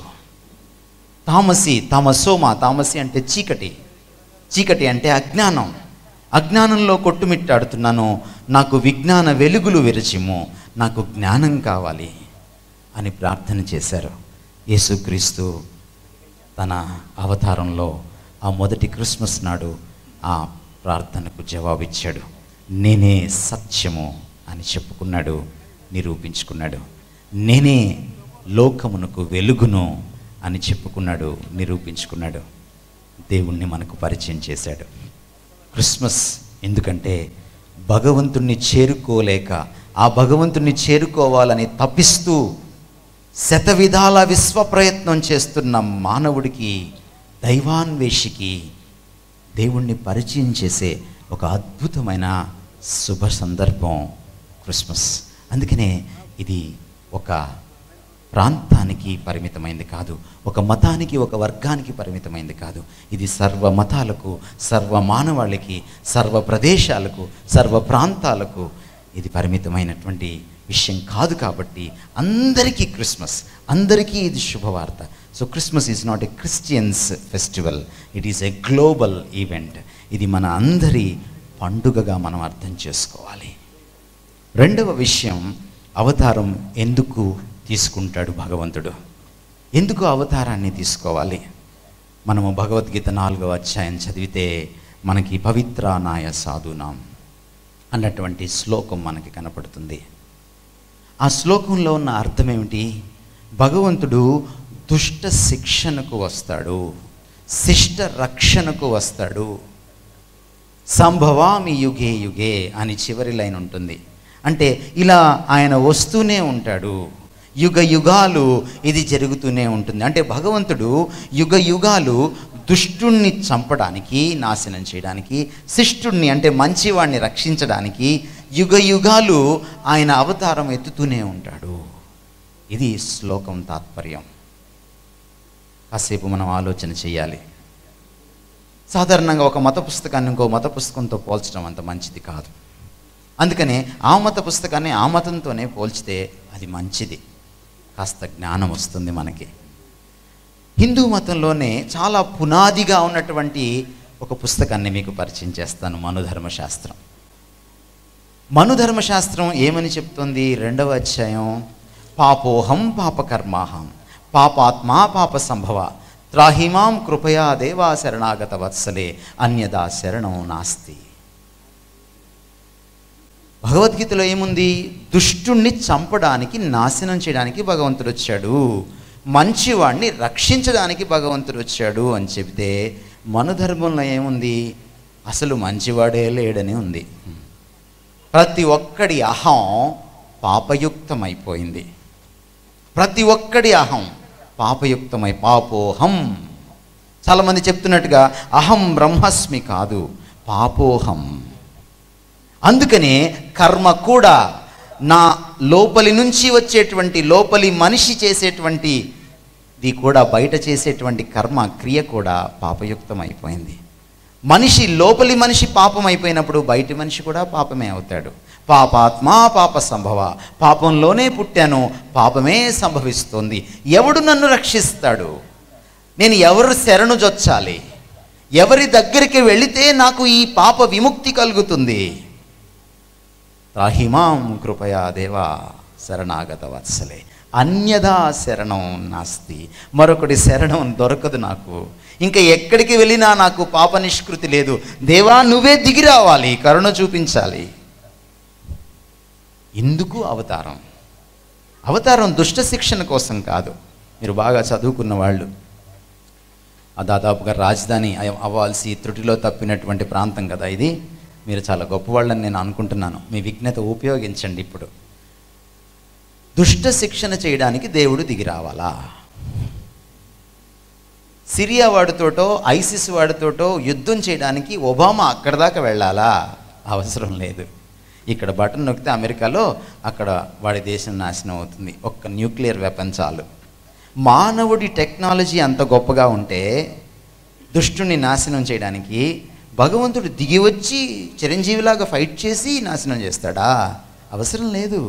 తామసి తామసోమా తామసి అంటే చీకటి చీకటి అంటే అజ్ఞానం అజ్ఞానంలో కొట్టుమిట్టాడుతున్నాను నాకు విజ్ఞాన వెలుగులు విరచిము నాకు జ్ఞానం కావాలి అని ప్రార్థన చేశారు యేసుక్రీస్తు తన అవతారంలో ఆ మొదటి క్రిస్మస్ నాడు ఆ ప్రార్థనకు జవాబిచ్చాడు నేనే సత్యము అని చెప్పుకున్నాడు నిరూపించుకున్నాడు నేనే లోకమునకు వెలుగును అని చెప్పుకున్నాడు నిరూపించుకున్నాడు దేవుణ్ణి మనకు పరిచయం చేశాడు క్రిస్మస్ ఎందుకంటే భగవంతుణ్ణి చేరుకోలేక ఆ భగవంతుణ్ణి చేరుకోవాలని తప్పిస్తూ శతవిధాల విశ్వ ప్రయత్నం చేస్తున్న మానవుడికి దైవాన్వేషికి దేవుణ్ణి పరిచయం చేసే ఒక అద్భుతమైన శుభ సందర్భం క్రిస్మస్ అందుకనే ఇది ఒక ప్రాంతానికి పరిమితమైంది కాదు ఒక మతానికి ఒక వర్గానికి పరిమితమైంది కాదు ఇది సర్వ మతాలకు సర్వ మానవాళికి సర్వ ప్రదేశాలకు సర్వ ప్రాంతాలకు ఇది పరిమితమైనటువంటి విషయం కాదు కాబట్టి అందరికీ క్రిస్మస్ అందరికీ ఇది శుభవార్త so Christmas is not a Christians festival it is a global event ఇది మన అందరి పండుగగా మనం అర్థం చేసుకోవాలి రెండవ విషయం అవతారం ఎందుకు తీసుకుంటాడు భగవంతుడు ఎందుకు అవతారాన్ని తీసుకోవాలి మనము భగవద్గీత నాలుగవ అధ్యాయం చదివితే మనకి పవిత్రానాయ సాధునాం అన్నటువంటి శ్లోకం మనకి కనపడుతుంది ఆ శ్లోకంలో ఉన్న అర్థం ఏమిటి భగవంతుడు దుష్ట శిక్షణకు వస్తాడు శిష్ట రక్షణకు వస్తాడు సంభవామి యుగే యుగే అని చివరి లైన్ ఉంటుంది అంటే ఇలా ఆయన వస్తూనే ఉంటాడు యుగ యుగాలు ఇది జరుగుతూనే ఉంటుంది అంటే భగవంతుడు యుగ యుగాలు దుష్టుణ్ణి చంపడానికి నాశనం చేయడానికి శిష్టుణ్ణి అంటే మంచివాడిని రక్షించడానికి యుగ యుగాలు ఆయన అవతారం ఎత్తుతూనే ఉంటాడు ఇది శ్లోకం తాత్పర్యం కాసేపు మనం ఆలోచన చేయాలి సాధారణంగా ఒక మత పుస్తకాన్ని ఇంకో మత పుస్తకంతో పోల్చడం అంత మంచిది కాదు అందుకనే ఆ మత పుస్తకాన్ని ఆ మతంతోనే పోల్చితే అది మంచిది కాస్త జ్ఞానం వస్తుంది మనకి హిందూ మతంలోనే చాలా పునాదిగా ఉన్నటువంటి ఒక పుస్తకాన్ని మీకు పరిచయం చేస్తాను మనుధర్మశాస్త్రం మనుధర్మశాస్త్రం ఏమని చెప్తుంది రెండవ అధ్యాయం పాపోహం పాపకర్మాహం పాపాత్మా పాప సంభవ త్రాహిమాం కృపయా దేవా శరణాగత వత్సలే అన్యదా శరణం నాస్తి భగవద్గీతలో ఏముంది దుష్టుణ్ణి చంపడానికి నాశనం చేయడానికి భగవంతుడు వచ్చాడు మంచివాడిని రక్షించడానికి భగవంతుడు వచ్చాడు అని చెబితే మనుధర్మంలో ఏముంది అసలు మంచివాడే లేడని ఉంది ప్రతి ఒక్కడి అహం పాపయుక్తమైపోయింది ప్రతి ఒక్కడి అహం పాపయుక్తమై పాపోహం చాలామంది చెప్తున్నట్టుగా అహం బ్రహ్మస్మి కాదు పాపోహం అందుకనే కర్మ కూడా నా లోపలి నుంచి వచ్చేటువంటి లోపలి మనిషి చేసేటువంటి ఇది కూడా బయట చేసేటువంటి కర్మ క్రియ కూడా పాపయుక్తం అయిపోయింది మనిషి లోపలి మనిషి పాపం అయిపోయినప్పుడు బయటి మనిషి కూడా పాపమే అవుతాడు పాపాత్మా పాప సంభవ పాపంలోనే పుట్టాను పాపమే సంభవిస్తుంది ఎవడు నన్ను రక్షిస్తాడు నేను ఎవరు శరణు జొచ్చాలి ఎవరి దగ్గరికి వెళితే నాకు ఈ పాప విముక్తి కలుగుతుంది త్రాహిమాం కృపయా దేవా శరణాగత వత్సలే అన్యదా శరణం నాస్తి మరొకటి శరణం దొరకదు నాకు ఇంకా ఎక్కడికి వెళ్ళినా నాకు పాప నిష్కృతి లేదు దేవా నువ్వే దిగి రావాలి కరుణ చూపించాలి ఎందుకు అవతారం అవతారం దుష్ట శిక్షణ కోసం కాదు మీరు బాగా చదువుకున్న వాళ్ళు ఆ దాదాపుగా రాజధాని అయ- అవ్వాల్సి త్రుటిలో తప్పినటువంటి ప్రాంతం కదా ఇది మీరు చాలా గొప్పవాళ్ళని నేను అనుకుంటున్నాను మీ విజ్ఞత ఉపయోగించండి ఇప్పుడు దుష్ట శిక్షణ చేయడానికి దేవుడు దిగి రావాలా సిరియా వాడితోటో ఐసిస్ వాడితోటో యుద్ధం చేయడానికి ఒబామా అక్కడ దాకా వెళ్ళాలా అవసరం లేదు ఇక్కడ బటన్ నొక్కితే అమెరికాలో అక్కడ వాడి దేశం నాశనం అవుతుంది ఒక్క న్యూక్లియర్ వెపన్ చాలు మానవుడి టెక్నాలజీ అంత గొప్పగా ఉంటే దుష్టుని నాశనం చేయడానికి భగవంతుడు దిగి వచ్చి చిరంజీవిలాగా ఫైట్ చేసి నాశనం చేస్తాడా అవసరం లేదు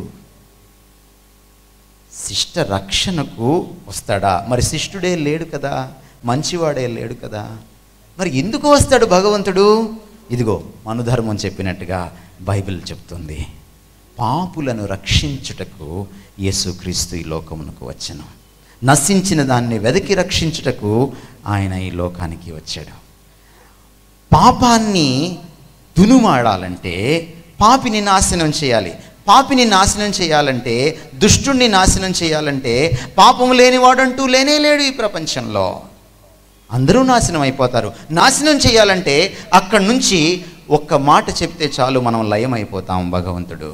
శిష్ట రక్షణకు వస్తాడా మరి శిష్టుడే లేడు కదా మంచివాడే లేడు కదా మరి ఎందుకు వస్తాడు భగవంతుడు ఇదిగో మనుధర్మం చెప్పినట్టుగా బైబిల్ చెప్తుంది పాపులను రక్షించుటకు యేసుక్రీస్తు ఈ లోకమునకు వచ్చెను నశించిన దాన్ని వెదకి రక్షించుటకు ఆయన ఈ లోకానికి వచ్చాడు పాపాన్ని దునుమాడాలంటే పాపిని నాశనం చేయాలి పాపిని నాశనం చేయాలంటే దుష్టుణ్ణి నాశనం చేయాలంటే పాపం లేనివాడంటూ లేనే లేడు ఈ ప్రపంచంలో అందరూ నాశనం అయిపోతారు నాశనం చేయాలంటే అక్కడి నుంచి ఒక్క మాట చెప్తే చాలు మనం లయం అయిపోతాం భగవంతుడు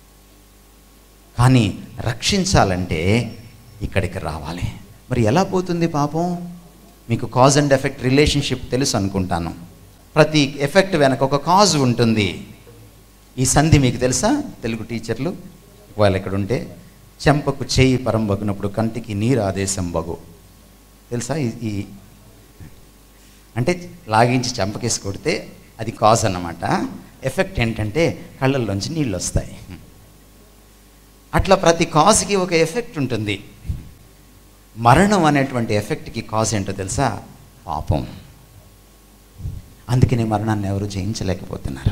కానీ రక్షించాలంటే ఇక్కడికి రావాలి మరి ఎలా పోతుంది పాపం మీకు కాజ్ అండ్ ఎఫెక్ట్ రిలేషన్షిప్ తెలుసు అనుకుంటాను ప్రతి ఎఫెక్ట్ వెనక ఒక కాజ్ ఉంటుంది ఈ సంధి మీకు తెలుసా తెలుగు టీచర్లు వాళ్ళు ఇక్కడ ఉంటే చెంపకు చేయి పరంబగినప్పుడు కంటికి నీరు ఆదేశం బగు తెలుసా ఈ ఈ అంటే లాగించి చెంపకేసి కొడితే అది కాజ్ అన్నమాట ఎఫెక్ట్ ఏంటంటే కళ్ళల్లోంచి నీళ్ళు వస్తాయి అట్లా ప్రతి కాజ్కి ఒక ఎఫెక్ట్ ఉంటుంది మరణం అనేటువంటి ఎఫెక్ట్కి కాజ్ ఏంటో తెలుసా పాపం అందుకని మరణాన్ని ఎవరు జయించలేకపోతున్నారు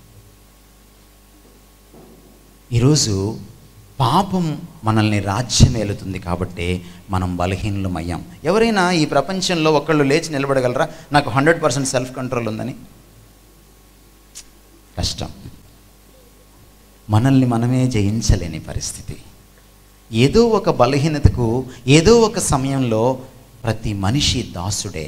ఈరోజు పాపం మనల్ని రాజ్యం ఏలుతుంది కాబట్టి మనం బలహీనలమయ్యాం ఎవరైనా ఈ ప్రపంచంలో ఒకళ్ళు లేచి నిలబడగలరా నాకు హండ్రెడ్ పర్సెంట్ సెల్ఫ్ కంట్రోల్ ఉందని కష్టం మనల్ని మనమే జయించలేని పరిస్థితి ఏదో ఒక బలహీనతకు ఏదో ఒక సమయంలో ప్రతి మనిషి దాసుడే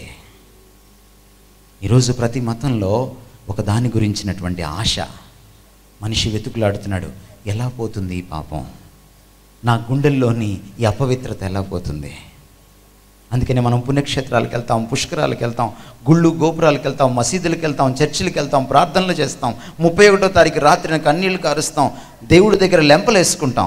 ఈరోజు ప్రతి మతంలో ఒక దాని గురించినటువంటి ఆశ మనిషి వెతుకులాడుతున్నాడు ఎలా పోతుంది ఈ పాపం నా గుండెల్లోని ఈ అపవిత్రత ఎలా పోతుంది అందుకని మనం పుణ్యక్షేత్రాలకు వెళ్తాం పుష్కరాలకు వెళ్తాం గుళ్ళు గోపురాలకు వెళ్తాం మసీదులకు వెళ్తాం చర్చిలకు వెళ్తాం ప్రార్థనలు చేస్తాం ముప్పై ఒకటో తారీఖు రాత్రిన కన్నీళ్లు కారుస్తాం దేవుడి దగ్గర లెంపలు వేసుకుంటాం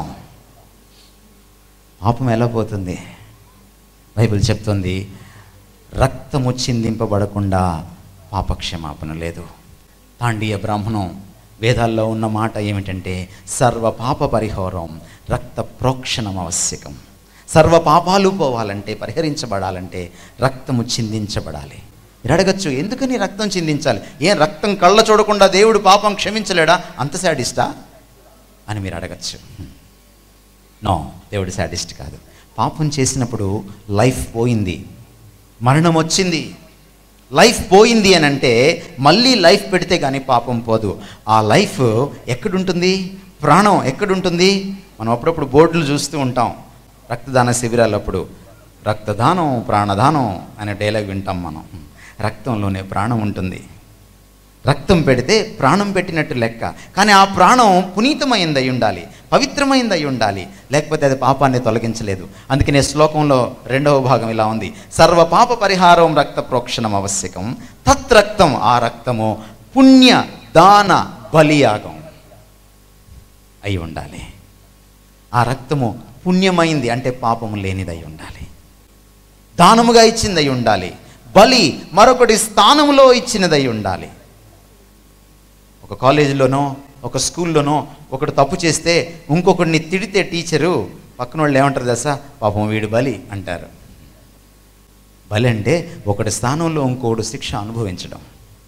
పాపం ఎలా పోతుంది బైబిల్ చెప్తుంది రక్తము చిందింపబడకుండా పాపక్షమాపణ లేదు తాండీయ బ్రాహ్మణం వేదాల్లో ఉన్న మాట ఏమిటంటే సర్వ పాప పరిహారం రక్త ప్రోక్షణం ఆవశ్యకం సర్వ పాపాలు పోవాలంటే పరిహరించబడాలంటే రక్తము చిందించబడాలి మీరు అడగచ్చు ఎందుకని రక్తం చిందించాలి ఏం రక్తం కళ్ళ చూడకుండా దేవుడు పాపం క్షమించలేడా అంత శాడిస్టా అని మీరు అడగచ్చు నో దేవుడు శాడిస్ట్ కాదు పాపం చేసినప్పుడు లైఫ్ పోయింది మరణం వచ్చింది లైఫ్ పోయింది అని అంటే మళ్ళీ లైఫ్ పెడితే కానీ పాపం పోదు ఆ లైఫ్ ఎక్కడుంటుంది ప్రాణం ఎక్కడుంటుంది మనం అప్పుడప్పుడు బోర్డులు చూస్తూ ఉంటాం రక్తదాన శిబిరాలప్పుడు రక్తదానం ప్రాణదానం అనే డైలాగ్ వింటాం మనం రక్తంలోనే ప్రాణం ఉంటుంది రక్తం పెడితే ప్రాణం పెట్టినట్టు లెక్క కానీ ఆ ప్రాణం పునీతమైంది అయి ఉండాలి పవిత్రమైంది అయి ఉండాలి లేకపోతే అది పాపాన్ని తొలగించలేదు అందుకనే శ్లోకంలో రెండవ భాగం ఇలా ఉంది సర్వ పాప పరిహారం రక్త ప్రోక్షణం ఆవశ్యకం తత్రక్తం ఆ రక్తము పుణ్య దాన బలియాగం అయి ఉండాలి ఆ రక్తము పుణ్యమైంది అంటే పాపము లేనిదై ఉండాలి దానముగా ఇచ్చిందై ఉండాలి బలి మరొకటి స్థానములో ఇచ్చినదై ఉండాలి ఒక కాలేజీలోనో ఒక స్కూల్లోనో ఒకడు తప్పు చేస్తే ఇంకొకడిని తిడితే టీచరు పక్కన వాళ్ళు ఏమంటారు దశ పాపం వీడు బలి అంటారు బలి అంటే ఒకటి స్థానంలో ఇంకోడు శిక్ష అనుభవించడం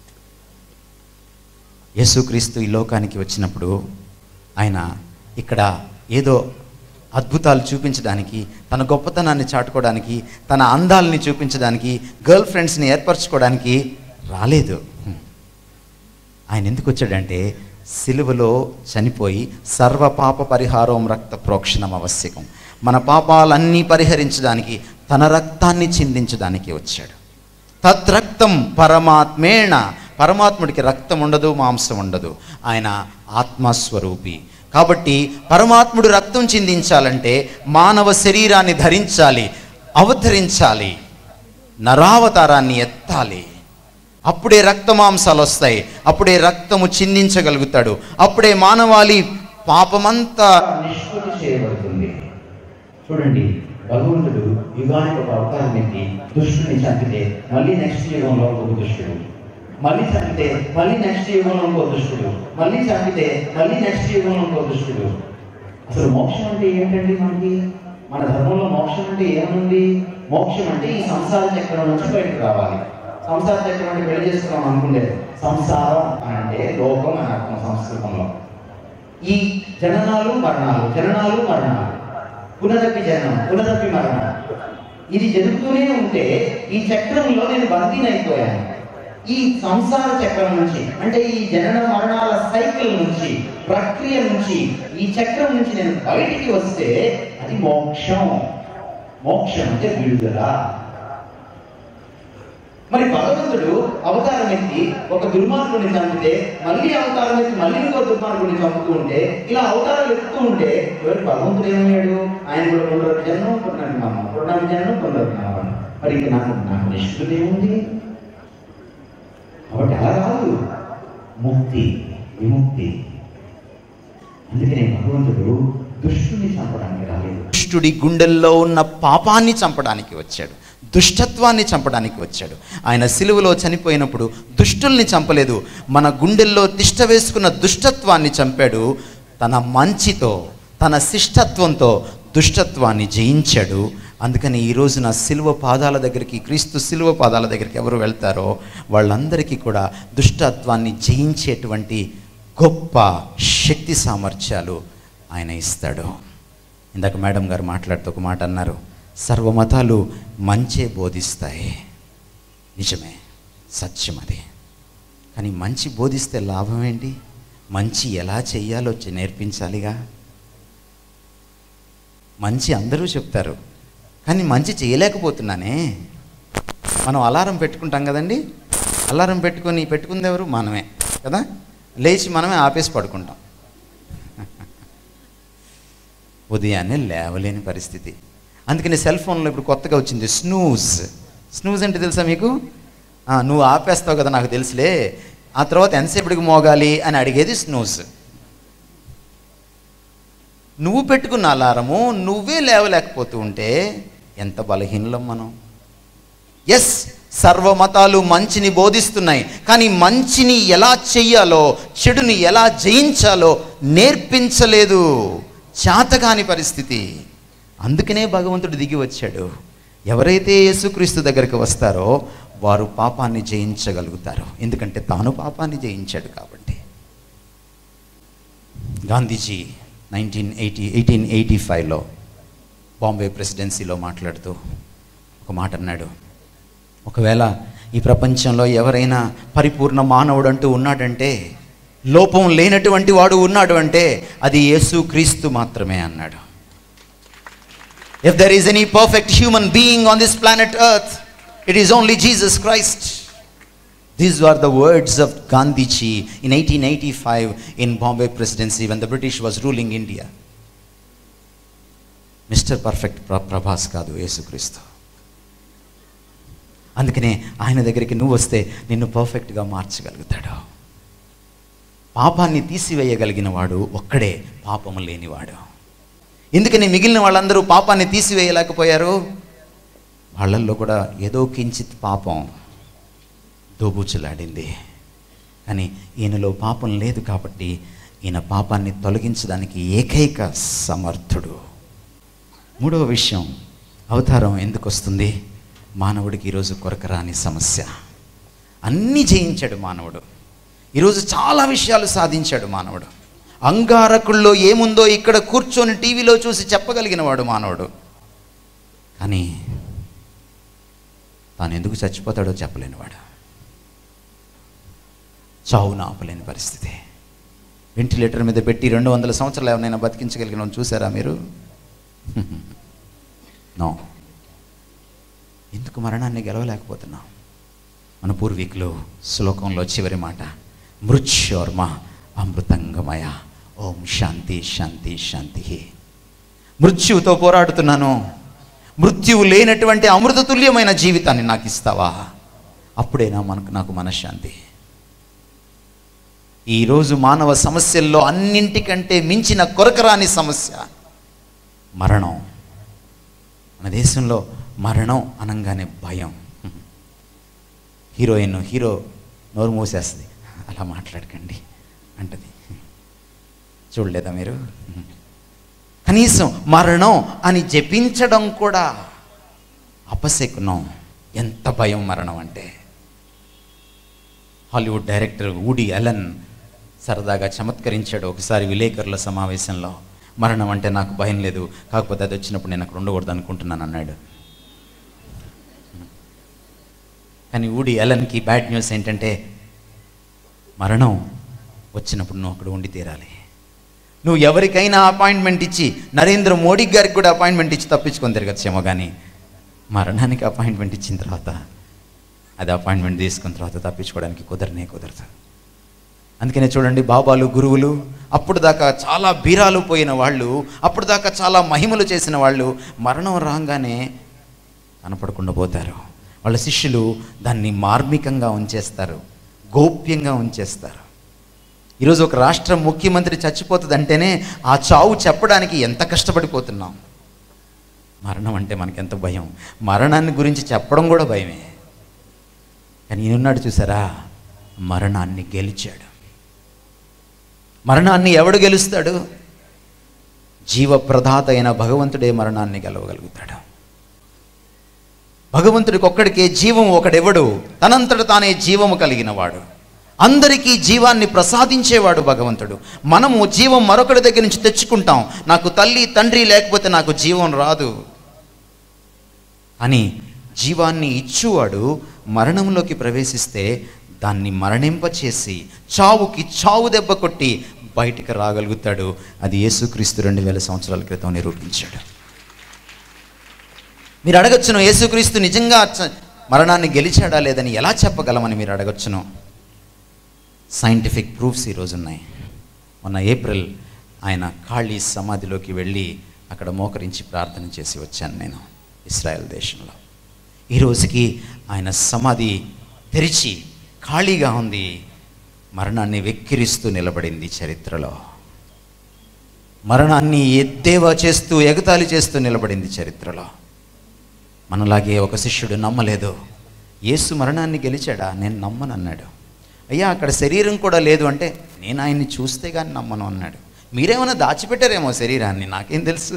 యేసుక్రీస్తు ఈ లోకానికి వచ్చినప్పుడు ఆయన ఇక్కడ ఏదో అద్భుతాలు చూపించడానికి తన గొప్పతనాన్ని చాటుకోవడానికి తన అందాలని చూపించడానికి గర్ల్ ఫ్రెండ్స్ని ఏర్పరచుకోవడానికి రాలేదు ఆయన ఎందుకు వచ్చాడంటే సిలువలో చనిపోయి సర్వ పాప పరిహారం రక్త ప్రోక్షణం ఆవశ్యకం మన పాపాలన్నీ పరిహరించడానికి తన రక్తాన్ని చిందించడానికి వచ్చాడు తద్రక్తం పరమాత్మేణ పరమాత్ముడికి రక్తం ఉండదు మాంసం ఉండదు ఆయన ఆత్మస్వరూపి కాబట్టి పరమాత్ముడు రక్తం చిందించాలంటే మానవ శరీరాన్ని ధరించాలి అవతరించాలి నరావతారాన్ని ఎత్తాలి అప్పుడే రక్తమాంసాలు వస్తాయి అప్పుడే రక్తము చిందించగలుగుతాడు అప్పుడే మానవాళి పాపమంతా నిష్పత్తి చేయబడుతుంది చూడండి భగవంతుడు యుగానికి ఒక అవతారం ఎత్తి దుష్టుని చంపితే మళ్ళీ నెక్స్ట్ యుగంలో ఒక దుష్టుడు మళ్ళీ చంపితే మళ్ళీ నెక్స్ట్ యుగంలో ఇంకో దుష్టుడు మళ్ళీ చంపితే మళ్ళీ నెక్స్ట్ యుగంలో ఇంకో దుష్టుడు అసలు మోక్షం అంటే ఏంటండి మనకి మన ధర్మంలో మోక్షం అంటే ఏముంది మోక్షం అంటే ఈ సంసార చక్రం నుంచి బయటకు రావాలి సంసార చక్రం అంటే పెళ్లి చేసుకున్నాం అనుకుండేది సంసారం అని అంటే లోకం అని అర్థం సంస్కృతంలో ఈ జననాలు మరణాలు జననాలు మరణాలు పునరపి జననం పునరపి మరణం ఇది జరుగుతూనే ఉంటే ఈ చక్రంలో నేను బందీనైపోయాను ఈ సంసార చక్రం నుంచి అంటే ఈ జనన మరణాల సైకిల్ నుంచి ప్రక్రియ నుంచి ఈ చక్రం నుంచి నేను బయటికి వస్తే అది మోక్షం మోక్షం అంటే విడుదల మరి భగవంతుడు అవతారం ఎత్తి ఒక దుర్మార్గుడిని చంపితే మళ్ళీ అవతారం ఎత్తి మళ్ళీ ఇంకో దుర్మార్గుడిని చంపుతూ ఉంటే ఇలా అవతారాలు ఎత్తుతూ ఉంటే ఎవరు భగవంతుడు ఏమయ్యాడు ఆయన కూడా పునరుద్ధ జన్మం పునరుద్ధ మరణం పునరుద్ధ జన్మం పునరుద్ధ మరణం మరి ఇంక నాకు నాకు నిష్ఠుడు ఏముంది కాబట్టి అలా కాదు ముక్తి విముక్తి అందుకనే భగవంతుడు దుష్టుని చంపడానికి రాలేదు దుష్టుడి గుండెల్లో ఉన్న పాపాన్ని చంపడానికి వచ్చాడు దుష్టత్వాన్ని చంపడానికి వచ్చాడు ఆయన సిలువలో చనిపోయినప్పుడు దుష్టుల్ని చంపలేదు మన గుండెల్లో తిష్ట వేసుకున్న దుష్టత్వాన్ని చంపాడు తన మంచితో తన శిష్టత్వంతో దుష్టత్వాన్ని జయించాడు అందుకని ఈ రోజున సిలువ పాదాల దగ్గరికి క్రీస్తు సిలువ పాదాల దగ్గరికి ఎవరు వెళ్తారో వాళ్ళందరికీ కూడా దుష్టత్వాన్ని జయించేటువంటి గొప్ప శక్తి సామర్థ్యాలు ఆయన ఇస్తాడు ఇందాక మేడం గారు మాట్లాడుతూ ఒక మాట అన్నారు సర్వమతాలు మంచే బోధిస్తాయి నిజమే సత్యం అది కానీ మంచి బోధిస్తే లాభం ఏంటి మంచి ఎలా చెయ్యాలో చె- నేర్పించాలిగా మంచి అందరూ చెప్తారు కానీ మంచి చేయలేకపోతున్నానే మనం అలారం పెట్టుకుంటాం కదండి అలారం పెట్టుకొని పెట్టుకుంది ఎవరు మనమే కదా లేచి మనమే ఆపేసి పడుకుంటాం ఉదయాన్నే లేవలేని పరిస్థితి అందుకని సెల్ ఫోన్లో ఇప్పుడు కొత్తగా వచ్చింది స్నూజ్ స్నూజ్ అంటే తెలుసా మీకు ఆ, నువ్వు ఆపేస్తావు కదా నాకు తెలుసులే ఆ తర్వాత ఎంతసేపటికి మోగాలి అని అడిగేది స్నూజ్ నువ్వు పెట్టుకున్న అలారము నువ్వే లేవలేకపోతూ ఉంటే ఎంత బలహీనలం మనం ఎస్ సర్వమతాలు మంచిని బోధిస్తున్నాయి కానీ మంచిని ఎలా చెయ్యాలో చెడుని ఎలా జయించాలో నేర్పించలేదు చేతకాని పరిస్థితి అందుకనే భగవంతుడు దిగి వచ్చాడు ఎవరైతే యేసుక్రీస్తు దగ్గరికి వస్తారో వారు పాపాన్ని జయించగలుగుతారు ఎందుకంటే తాను పాపాన్ని జయించాడు కాబట్టి Gandhiji nineteen eighty eighteen eighty ఫైవ్లో బాంబే ప్రెసిడెన్సీలో మాట్లాడుతూ ఒక మాట అన్నాడు ఒకవేళ ఈ ప్రపంచంలో ఎవరైనా పరిపూర్ణ మానవుడు అంటూ ఉన్నాడంటే లోపం లేనటువంటి వాడు ఉన్నాడు అంటే అది యేసు క్రీస్తు మాత్రమే అన్నాడు if there is any perfect human being on this planet Earth it is only Jesus Christ These were the words of Gandhiji in 1885 in Bombay Presidency when the British was ruling India. Mister perfect ప్ర ప్రభాస్ కాదు యేసుక్రీస్తు అందుకనే ఆయన దగ్గరికి నువ్వు వస్తే నిన్ను పర్ఫెక్ట్గా మార్చగలుగుతాడు పాపాన్ని తీసివేయగలిగిన వాడు ఒక్కడే పాపము లేనివాడు ఎందుకని మిగిలిన వాళ్ళందరూ పాపాన్ని తీసివేయలేకపోయారు వాళ్ళల్లో కూడా ఏదో కించిత్ పాపం దోబూచులాడింది కానీ ఈయనలో పాపం లేదు కాబట్టి ఈయన పాపాన్ని తొలగించడానికి ఏకైక సమర్థుడు మూడవ విషయం అవతారం ఎందుకు వస్తుంది మానవుడికి ఈరోజు కొరకరాని సమస్య అన్నీ జయించాడు మానవుడు ఈరోజు చాలా విషయాలు సాధించాడు మానవుడు అంగారకుల్లో ఏముందో ఇక్కడ కూర్చొని టీవీలో చూసి చెప్పగలిగిన వాడు మానవుడు కానీ తాను ఎందుకు చచ్చిపోతాడో చెప్పలేనివాడు చావును ఆపలేని పరిస్థితి వెంటిలేటర్ మీద పెట్టి రెండు వందల సంవత్సరాలు ఎవరైనా బతికించగలిగిన వాళ్ళని చూసారా మీరు నో ఎందుకు మరణాన్ని గెలవలేకపోతున్నాం మన పూర్వీకులు శ్లోకంలో చివరి మాట మృత్యోర్మ అమృతంగమయ ఓం శాంతి శాంతి శాంతి మృత్యువుతో పోరాడుతున్నాను మృత్యువు లేనటువంటి అమృతతుల్యమైన జీవితాన్ని నాకు ఇస్తావా అప్పుడేనా మనకు నాకు మనశ్శాంతి ఈరోజు మానవ సమస్యల్లో అన్నింటికంటే మించిన కొరకరాని సమస్య మరణం మన దేశంలో మరణం అనగానే భయం హీరోయిన్ హీరో నోరు మూసేస్తుంది అలా మాట్లాడకండి అంటది చూడలేదా మీరు కనీసం మరణం అని జపించడం కూడా అపశకునం ఎంత భయం మరణం అంటే హాలీవుడ్ డైరెక్టర్ ఊడి అలన్ సరదాగా చమత్కరించాడు ఒకసారి విలేకరుల సమావేశంలో మరణం అంటే నాకు భయం లేదు కాకపోతే అది వచ్చినప్పుడు నేను అక్కడ ఉండకూడదు అనుకుంటున్నాను అన్నాడు కానీ ఊడి అలన్కి బ్యాడ్ న్యూస్ ఏంటంటే మరణం వచ్చినప్పుడు నువ్వు అక్కడ ఉండి తీరాలి నువ్వు ఎవరికైనా అపాయింట్మెంట్ ఇచ్చి నరేంద్ర మోడీ గారికి కూడా అపాయింట్మెంట్ ఇచ్చి తప్పించుకొని తిరగచ్చేమో కానీ మరణానికి అపాయింట్మెంట్ ఇచ్చిన తర్వాత అది అపాయింట్మెంట్ తీసుకున్న తర్వాత తప్పించుకోవడానికి కుదరనే కుదరదు అందుకనే చూడండి బాబాలు గురువులు అప్పుడు దాకా చాలా బీరాలు పోయిన వాళ్ళు అప్పుడు దాకా చాలా మహిమలు చేసిన వాళ్ళు మరణం రాగానే కనపడకుండా పోతారు వాళ్ళ శిష్యులు దాన్ని మార్మికంగా ఉంచేస్తారు గోప్యంగా ఉంచేస్తారు ఈరోజు ఒక రాష్ట్ర ముఖ్యమంత్రి చచ్చిపోతుంది అంటేనే ఆ చావు చెప్పడానికి ఎంత కష్టపడిపోతున్నాం మరణం అంటే మనకెంత భయం మరణాన్ని గురించి చెప్పడం కూడా భయమే కానీ ఈయనున్నాడు చూసారా మరణాన్ని గెలిచాడు మరణాన్ని ఎవడు గెలుస్తాడు జీవప్రదాత అయిన భగవంతుడే మరణాన్ని గెలవగలుగుతాడు భగవంతుడికి ఒక్కడికే జీవం ఒకడెవడు తనంతట తానే జీవము కలిగిన వాడు అందరికీ జీవాన్ని ప్రసాదించేవాడు భగవంతుడు మనము జీవం మరొకడి దగ్గర నుంచి తెచ్చుకుంటాం నాకు తల్లి తండ్రి లేకపోతే నాకు జీవం రాదు అని జీవాన్ని ఇచ్చువాడు మరణంలోకి ప్రవేశిస్తే దాన్ని మరణింపచేసి చావుకి చావు దెబ్బ కొట్టి బయటికి రాగలుగుతాడు అది యేసుక్రీస్తు రెండు వేల సంవత్సరాల క్రితం నిరూపించాడు మీరు అడగచ్చును యేసుక్రీస్తు నిజంగా చ- మరణాన్ని గెలిచాడా లేదని ఎలా చెప్పగలమని మీరు అడగచ్చును సైంటిఫిక్ ప్రూఫ్స్ ఈరోజు ఉన్నాయి మొన్న ఏప్రిల్ ఆయన ఖాళీ సమాధిలోకి వెళ్ళి అక్కడ మోకరించి ప్రార్థన చేసి వచ్చాను నేను ఇస్రాయెల్ దేశంలో ఈ రోజుకి ఆయన సమాధి తెరిచి ఖాళీగా ఉంది మరణాన్ని వెక్కిరిస్తూ నిలబడింది చరిత్రలో మరణాన్ని ఎద్దేవా చేస్తూ ఎగతాళి చేస్తూ నిలబడింది చరిత్రలో మనలాగే ఒక శిష్యుడు నమ్మలేదు యేసు మరణాన్ని గెలిచాడా నేను నమ్మను అన్నాడు అయ్యా అక్కడ శరీరం కూడా లేదు అంటే నేను ఆయన్ని చూస్తే కానీ నమ్మను అన్నాడు మీరేమైనా దాచిపెట్టారేమో శరీరాన్ని నాకేం తెలుసు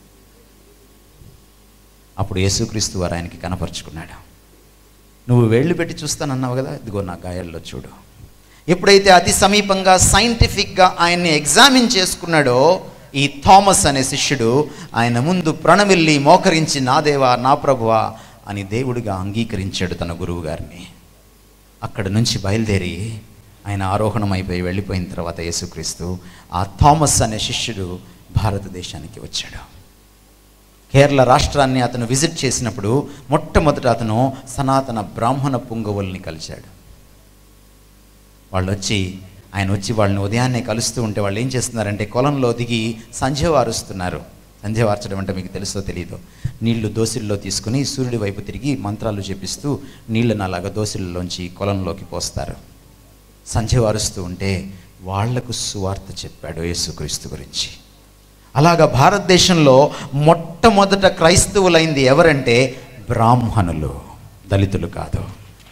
అప్పుడు యేసుక్రీస్తు వారు ఆయనకి కనపరుచుకున్నాడు నువ్వు వేళ్ళు పెట్టి చూస్తానన్నావు కదా ఇదిగో నా గాయాల్లో చూడు ఎప్పుడైతే అతి సమీపంగా సైంటిఫిక్గా ఆయన్ని ఎగ్జామిన్ చేసుకున్నాడో ఈ థామస్ అనే శిష్యుడు ఆయన ముందు ప్రణమిల్లి మోకరించి నా దేవా నా ప్రభువా అని దేవుడిగా అంగీకరించాడు తన గురువు గారిని అక్కడ నుంచి బయలుదేరి ఆయన ఆరోహణం అయిపోయి వెళ్ళిపోయిన తర్వాత యేసుక్రీస్తు ఆ థామస్ అనే శిష్యుడు భారతదేశానికి వచ్చాడు కేరళ రాష్ట్రాన్ని అతను విజిట్ చేసినప్పుడు మొట్టమొదట అతను సనాతన బ్రాహ్మణ పుంగవుల్ని కలిశాడు వాళ్ళు వచ్చి ఆయన వచ్చి వాళ్ళని ఉదయాన్నే కలుస్తూ ఉంటే వాళ్ళు ఏం చేస్తున్నారంటే కొలంలో దిగి సంధ్య వారుస్తున్నారు సంధ్య వార్చడం అంటే మీకు తెలుసో తెలియదు నీళ్లు దోసిల్లో తీసుకుని సూర్యుడి వైపు తిరిగి మంత్రాలు చెప్పిస్తూ నీళ్ళను అలాగ దోసిల్లోంచి కొలంలోకి పోస్తారు సంధ్య వారుస్తూ ఉంటే వాళ్లకు సువార్త చెప్పాడు యేసుక్రీస్తు గురించి అలాగా భారతదేశంలో మొట్టమొదట క్రైస్తవులైంది ఎవరంటే బ్రాహ్మణులు దళితులు కాదు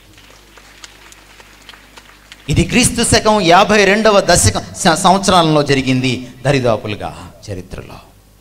ఇది క్రీస్తు శకం యాభై రెండవ దశకం స- సంవత్సరాలలో జరిగింది దరిదాపులుగా చరిత్రలో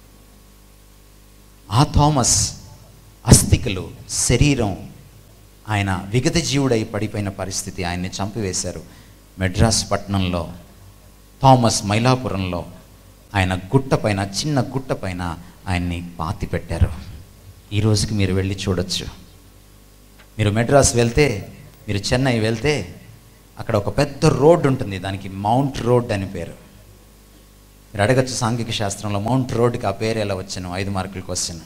ఆ థామస్ అస్థికలు శరీరం ఆయన విగత జీవుడై పడిపోయిన పరిస్థితి ఆయన్ని చంపివేశారు మెడ్రాస్ పట్టణంలో థామస్ మైలాపురంలో ఆయన గుట్ట పైన చిన్న గుట్ట పైన ఆయన్ని పాతి పెట్టారు ఈ రోజుకి మీరు వెళ్ళి చూడొచ్చు మీరు మెడ్రాస్ వెళ్తే మీరు చెన్నై వెళ్తే అక్కడ ఒక పెద్ద రోడ్ ఉంటుంది దానికి మౌంట్ రోడ్ అని పేరు మీరు అడగచ్చు సాంఘిక శాస్త్రంలో మౌంట్ రోడ్కి ఆ పేరు ఎలా వచ్చాను ఐదు మార్కుల క్వశ్చన్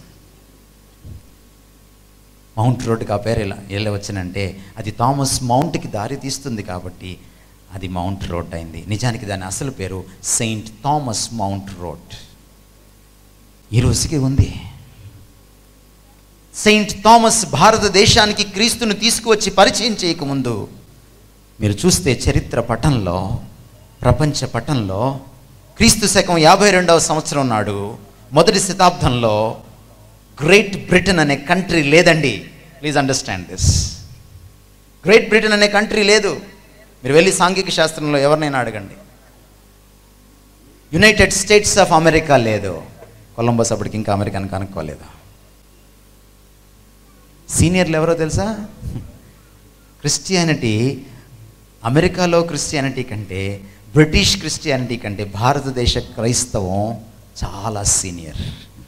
మౌంట్ రోడ్కి ఆ పేరు ఎలా ఎలా వచ్చానంటే అది థామస్ మౌంట్కి దారి తీస్తుంది కాబట్టి అది మౌంట్ రోడ్ అయింది నిజానికి దాని అసలు పేరు సెయింట్ థామస్ మౌంట్ రోడ్ ఈ రోజుకి ఉంది సెయింట్ థామస్ భారతదేశానికి క్రీస్తును తీసుకువచ్చి పరిచయం చేయకముందు మీరు చూస్తే చరిత్ర పటంలో ప్రపంచ పటంలో క్రీస్తు శకం యాభై రెండవ సంవత్సరం నాడు మొదటి శతాబ్దంలో గ్రేట్ బ్రిటన్ అనే కంట్రీ లేదండి please understand this Great Britain అనే కంట్రీ లేదు మీరు వెళ్ళి సాంఘిక శాస్త్రంలో ఎవరినైనా అడగండి యునైటెడ్ స్టేట్స్ ఆఫ్ అమెరికా లేదు కొలంబస్ అప్పటికి ఇంకా అమెరికాని కనుక్కోలేదు సీనియర్లు ఎవరో తెలుసా క్రిస్టియానిటీ అమెరికాలో క్రిస్టియానిటీ కంటే బ్రిటిష్ క్రిస్టియానిటీ కంటే భారతదేశ క్రైస్తవం చాలా సీనియర్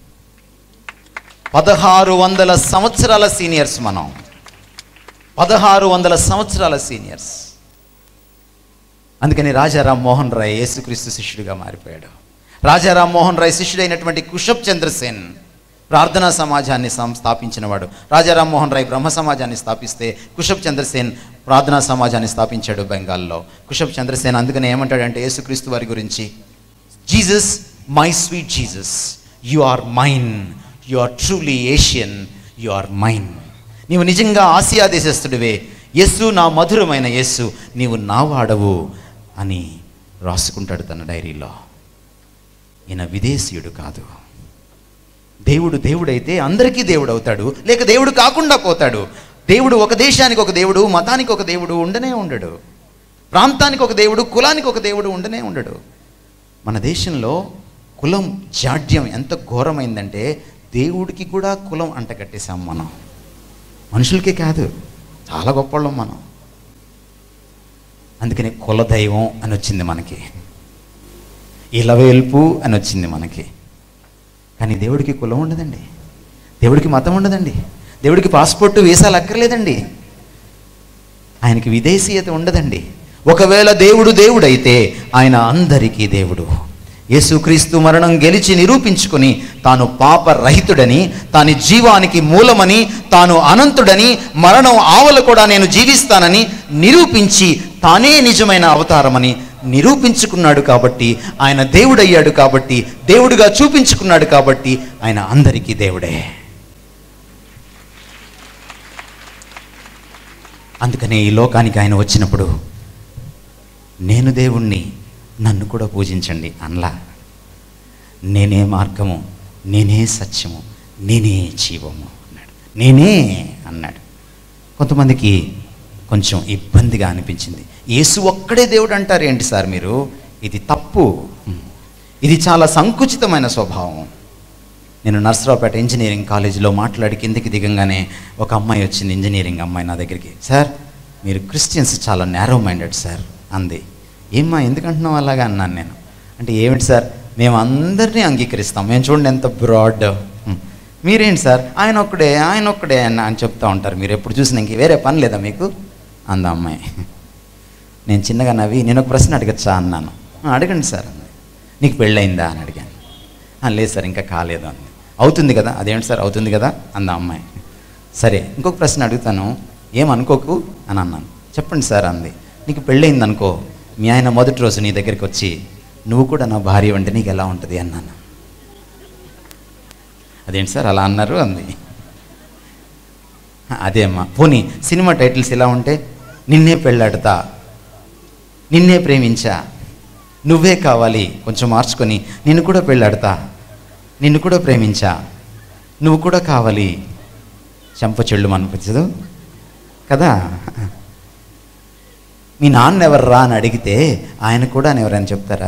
పదహారు వందల సంవత్సరాల సీనియర్స్ మనం పదహారు వందల సంవత్సరాల సీనియర్స్ అందుకని రాజారాం మోహన్ రాయ్ యేసుక్రీస్తు శిష్యుడిగా మారిపోయాడు రాజారాం మోహన్ రాయ్ శిష్యుడైనటువంటి కుషబ్ చంద్రసేన్ ప్రార్థనా సమాజాన్ని సం- స్థాపించినవాడు రాజారాం మోహన్ రాయ్ బ్రహ్మ సమాజాన్ని స్థాపిస్తే కుషబ్ చంద్రసేన్ ప్రార్థనా సమాజాన్ని స్థాపించాడు బెంగాల్లో కుషబ్ చంద్రసేన్ అందుకని ఏమంటాడంటే యేసుక్రీస్తు వారి గురించి Jesus my sweet Jesus you are mine you are truly Asian you are mine నీవు నిజంగా ఆసియా దేశస్థుడివే యేసు నా మధురమైన యేసు నీవు నా వాడవు అని రాసుకుంటాడు తన డైరీలో ఈయన విదేశీయుడు కాదు దేవుడు దేవుడైతే అందరికీ దేవుడు అవుతాడు లేక దేవుడు కాకుండా పోతాడు దేవుడు ఒక దేశానికి ఒక దేవుడు మతానికి ఒక దేవుడు ఉండనే ఉండడు ప్రాంతానికి ఒక దేవుడు కులానికి ఒక దేవుడు ఉండనే ఉండడు మన దేశంలో కులం జాడ్యం ఎంత ఘోరమైందంటే దేవుడికి కూడా కులం అంటగట్టేశాం మనం మనుషులకే కాదు చాలా గొప్పవాళ్ళం మనం అందుకని కులదైవం అని వచ్చింది మనకి ఇలవేల్పు అని వచ్చింది మనకి కానీ దేవుడికి కులం ఉండదండి దేవుడికి మతం ఉండదండి దేవుడికి పాస్పోర్ట్ వీసాలు అక్కర్లేదండి ఆయనకి విదేశీయత ఉండదండి ఒకవేళ దేవుడు దేవుడైతే ఆయన అందరికీ దేవుడు యేసుక్రీస్తు మరణం గెలిచి నిరూపించుకొని తాను పాపరహితుడని తాని జీవానికి మూలమని తాను అనంతుడని మరణం ఆవల కూడా నేను జీవిస్తానని నిరూపించి తానే నిజమైన అవతారమని నిరూపించుకున్నాడు కాబట్టి ఆయన దేవుడయ్యాడు కాబట్టి దేవుడుగా చూపించుకున్నాడు కాబట్టి ఆయన అందరికీ దేవుడే అందుకనే ఈ లోకానికి ఆయన వచ్చినప్పుడు నేను దేవుణ్ణి నన్ను కూడా పూజించండి అనలా నేనే మార్గము నేనే సత్యము నేనే జీవము అన్నాడు నేనే అన్నాడు కొంతమందికి కొంచెం ఇబ్బందిగా అనిపించింది యేసు ఒక్కడే దేవుడు అంటారు ఏంటి సార్ మీరు ఇది తప్పు ఇది చాలా సంకుచితమైన స్వభావం నేను నర్సరావుపేట ఇంజనీరింగ్ కాలేజీలో మాట్లాడి కిందికి దిగంగానే ఒక అమ్మాయి వచ్చింది ఇంజనీరింగ్ అమ్మాయి నా దగ్గరికి సార్ మీరు క్రిస్టియన్స్ చాలా నేరో మైండెడ్ సార్ అంది ఏమ్మా ఎందుకంటున్నావు అలాగా అన్నాను నేను అంటే ఏమిటి సార్ మేము అందరినీ అంగీకరిస్తాం మేము చూడండి ఎంత బ్రాడ్ మీరేంటి సార్ ఆయన ఒక్కడే ఆయన ఒక్కడే అని అని చెప్తా ఉంటారు మీరు ఎప్పుడు చూసినా ఇంక వేరే పని లేదా మీకు అంద అమ్మాయి నేను చిన్నగా నవ్వి నేను ఒక ప్రశ్న అడగచ్చా అన్నాను "ఆ, అడగండి సార్ అంది నీకు పెళ్ళయిందా అని అడిగాను "ఆ, లేదు సార్ ఇంకా కాలేదు అంది అవుతుంది కదా అదేంటి సార్ అవుతుంది కదా అంద అమ్మాయి సరే ఇంకొక ప్రశ్న అడుగుతాను ఏమనుకోకు అని అన్నాను చెప్పండి సార్ అంది నీకు పెళ్ళయింది అనుకో మీ ఆయన మొదటి రోజు నీ దగ్గరికి వచ్చి నువ్వు కూడా నా భార్య అంటే నీకు ఎలా ఉంటుంది అన్నాను అదేంటి సార్ అలా అన్నారు అంది అదే అమ్మా పోనీ సినిమా టైటిల్స్ ఎలా ఉంటే నిన్నే పెళ్ళాడతా నిన్నే ప్రేమించా నువ్వే కావాలి కొంచెం మార్చుకొని నిన్ను కూడా పెళ్ళాడతా నిన్ను కూడా ప్రేమించా నువ్వు కూడా కావాలి చెంప చెళ్ళు అనిపించదు కదా మీ నాన్న ఎవర్రా అని అడిగితే ఆయన కూడా అని ఎవరైనా చెప్తారా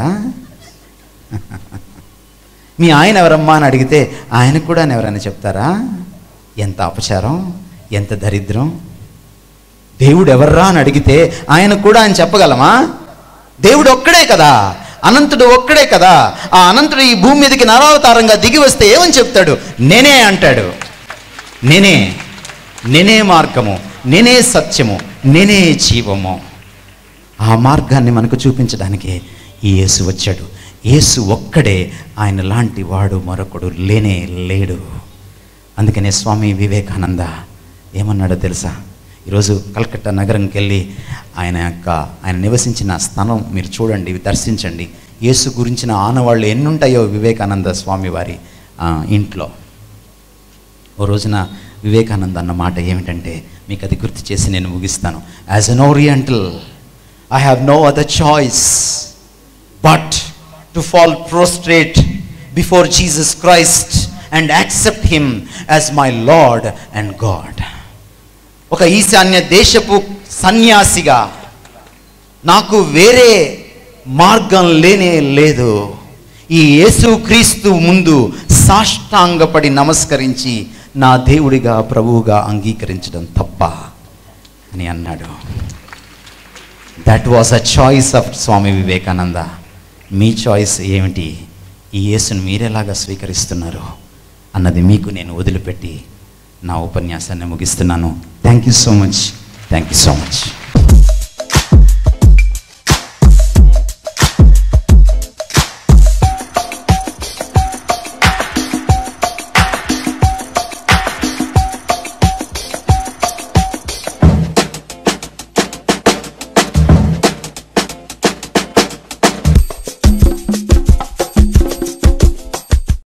మీ ఆయన ఎవరమ్మా అని అడిగితే ఆయన కూడా అని ఎవరైనా చెప్తారా ఎంత అపచారం ఎంత దరిద్రం దేవుడు ఎవర్రా అని అడిగితే ఆయన కూడా ఆయన చెప్పగలమా దేవుడు ఒక్కడే కదా అనంతుడు ఒక్కడే కదా ఆ అనంతుడు ఈ భూమి మీదకి నరావతారంగా దిగి వస్తే ఏమని చెప్తాడు నేనే అంటాడు నేనే నేనే మార్గము నేనే సత్యము నేనే జీవము ఆ మార్గాన్ని మనకు చూపించడానికి ఈ యేసు వచ్చాడు యేసు ఒక్కడే ఆయన లాంటి వాడు మరొకడు లేనే లేడు అందుకనే స్వామి వివేకానంద ఏమన్నాడో తెలుసా ఈరోజు కల్కట్టా నగరంకి వెళ్ళి ఆయన యొక్క ఆయన నివసించిన స్థలం మీరు చూడండి దర్శించండి యేసు గురించిన ఆనవాళ్ళు ఎన్నుంటాయో వివేకానంద స్వామి వారి ఆ, ఇంట్లో ఓ రోజున వివేకానంద అన్న మాట ఏమిటంటే మీకు అది గుర్తు చేసి నేను ముగిస్తాను as an oriental I have no other choice but to fall prostrate before Jesus Christ and accept him as my Lord and God ఒక ఈశాన్య దేశపు సన్యాసిగా నాకు వేరే మార్గం లేనే లేదు ఈ యేసుక్రీస్తు ముందు సాష్టాంగపడి నమస్కరించి నా దేవుడిగా ప్రభువుగా అంగీకరించడం తప్ప అని అన్నాడు that was a choice of Swami Vivekananda మీ చాయిస్ ఏమిటి ఈ యేసును మీరెలాగా స్వీకరిస్తున్నారు అన్నది మీకు నేను వదిలిపెట్టి నా ఉపన్యాసాన్ని ముగిస్తున్నాను thank you so much thank you so much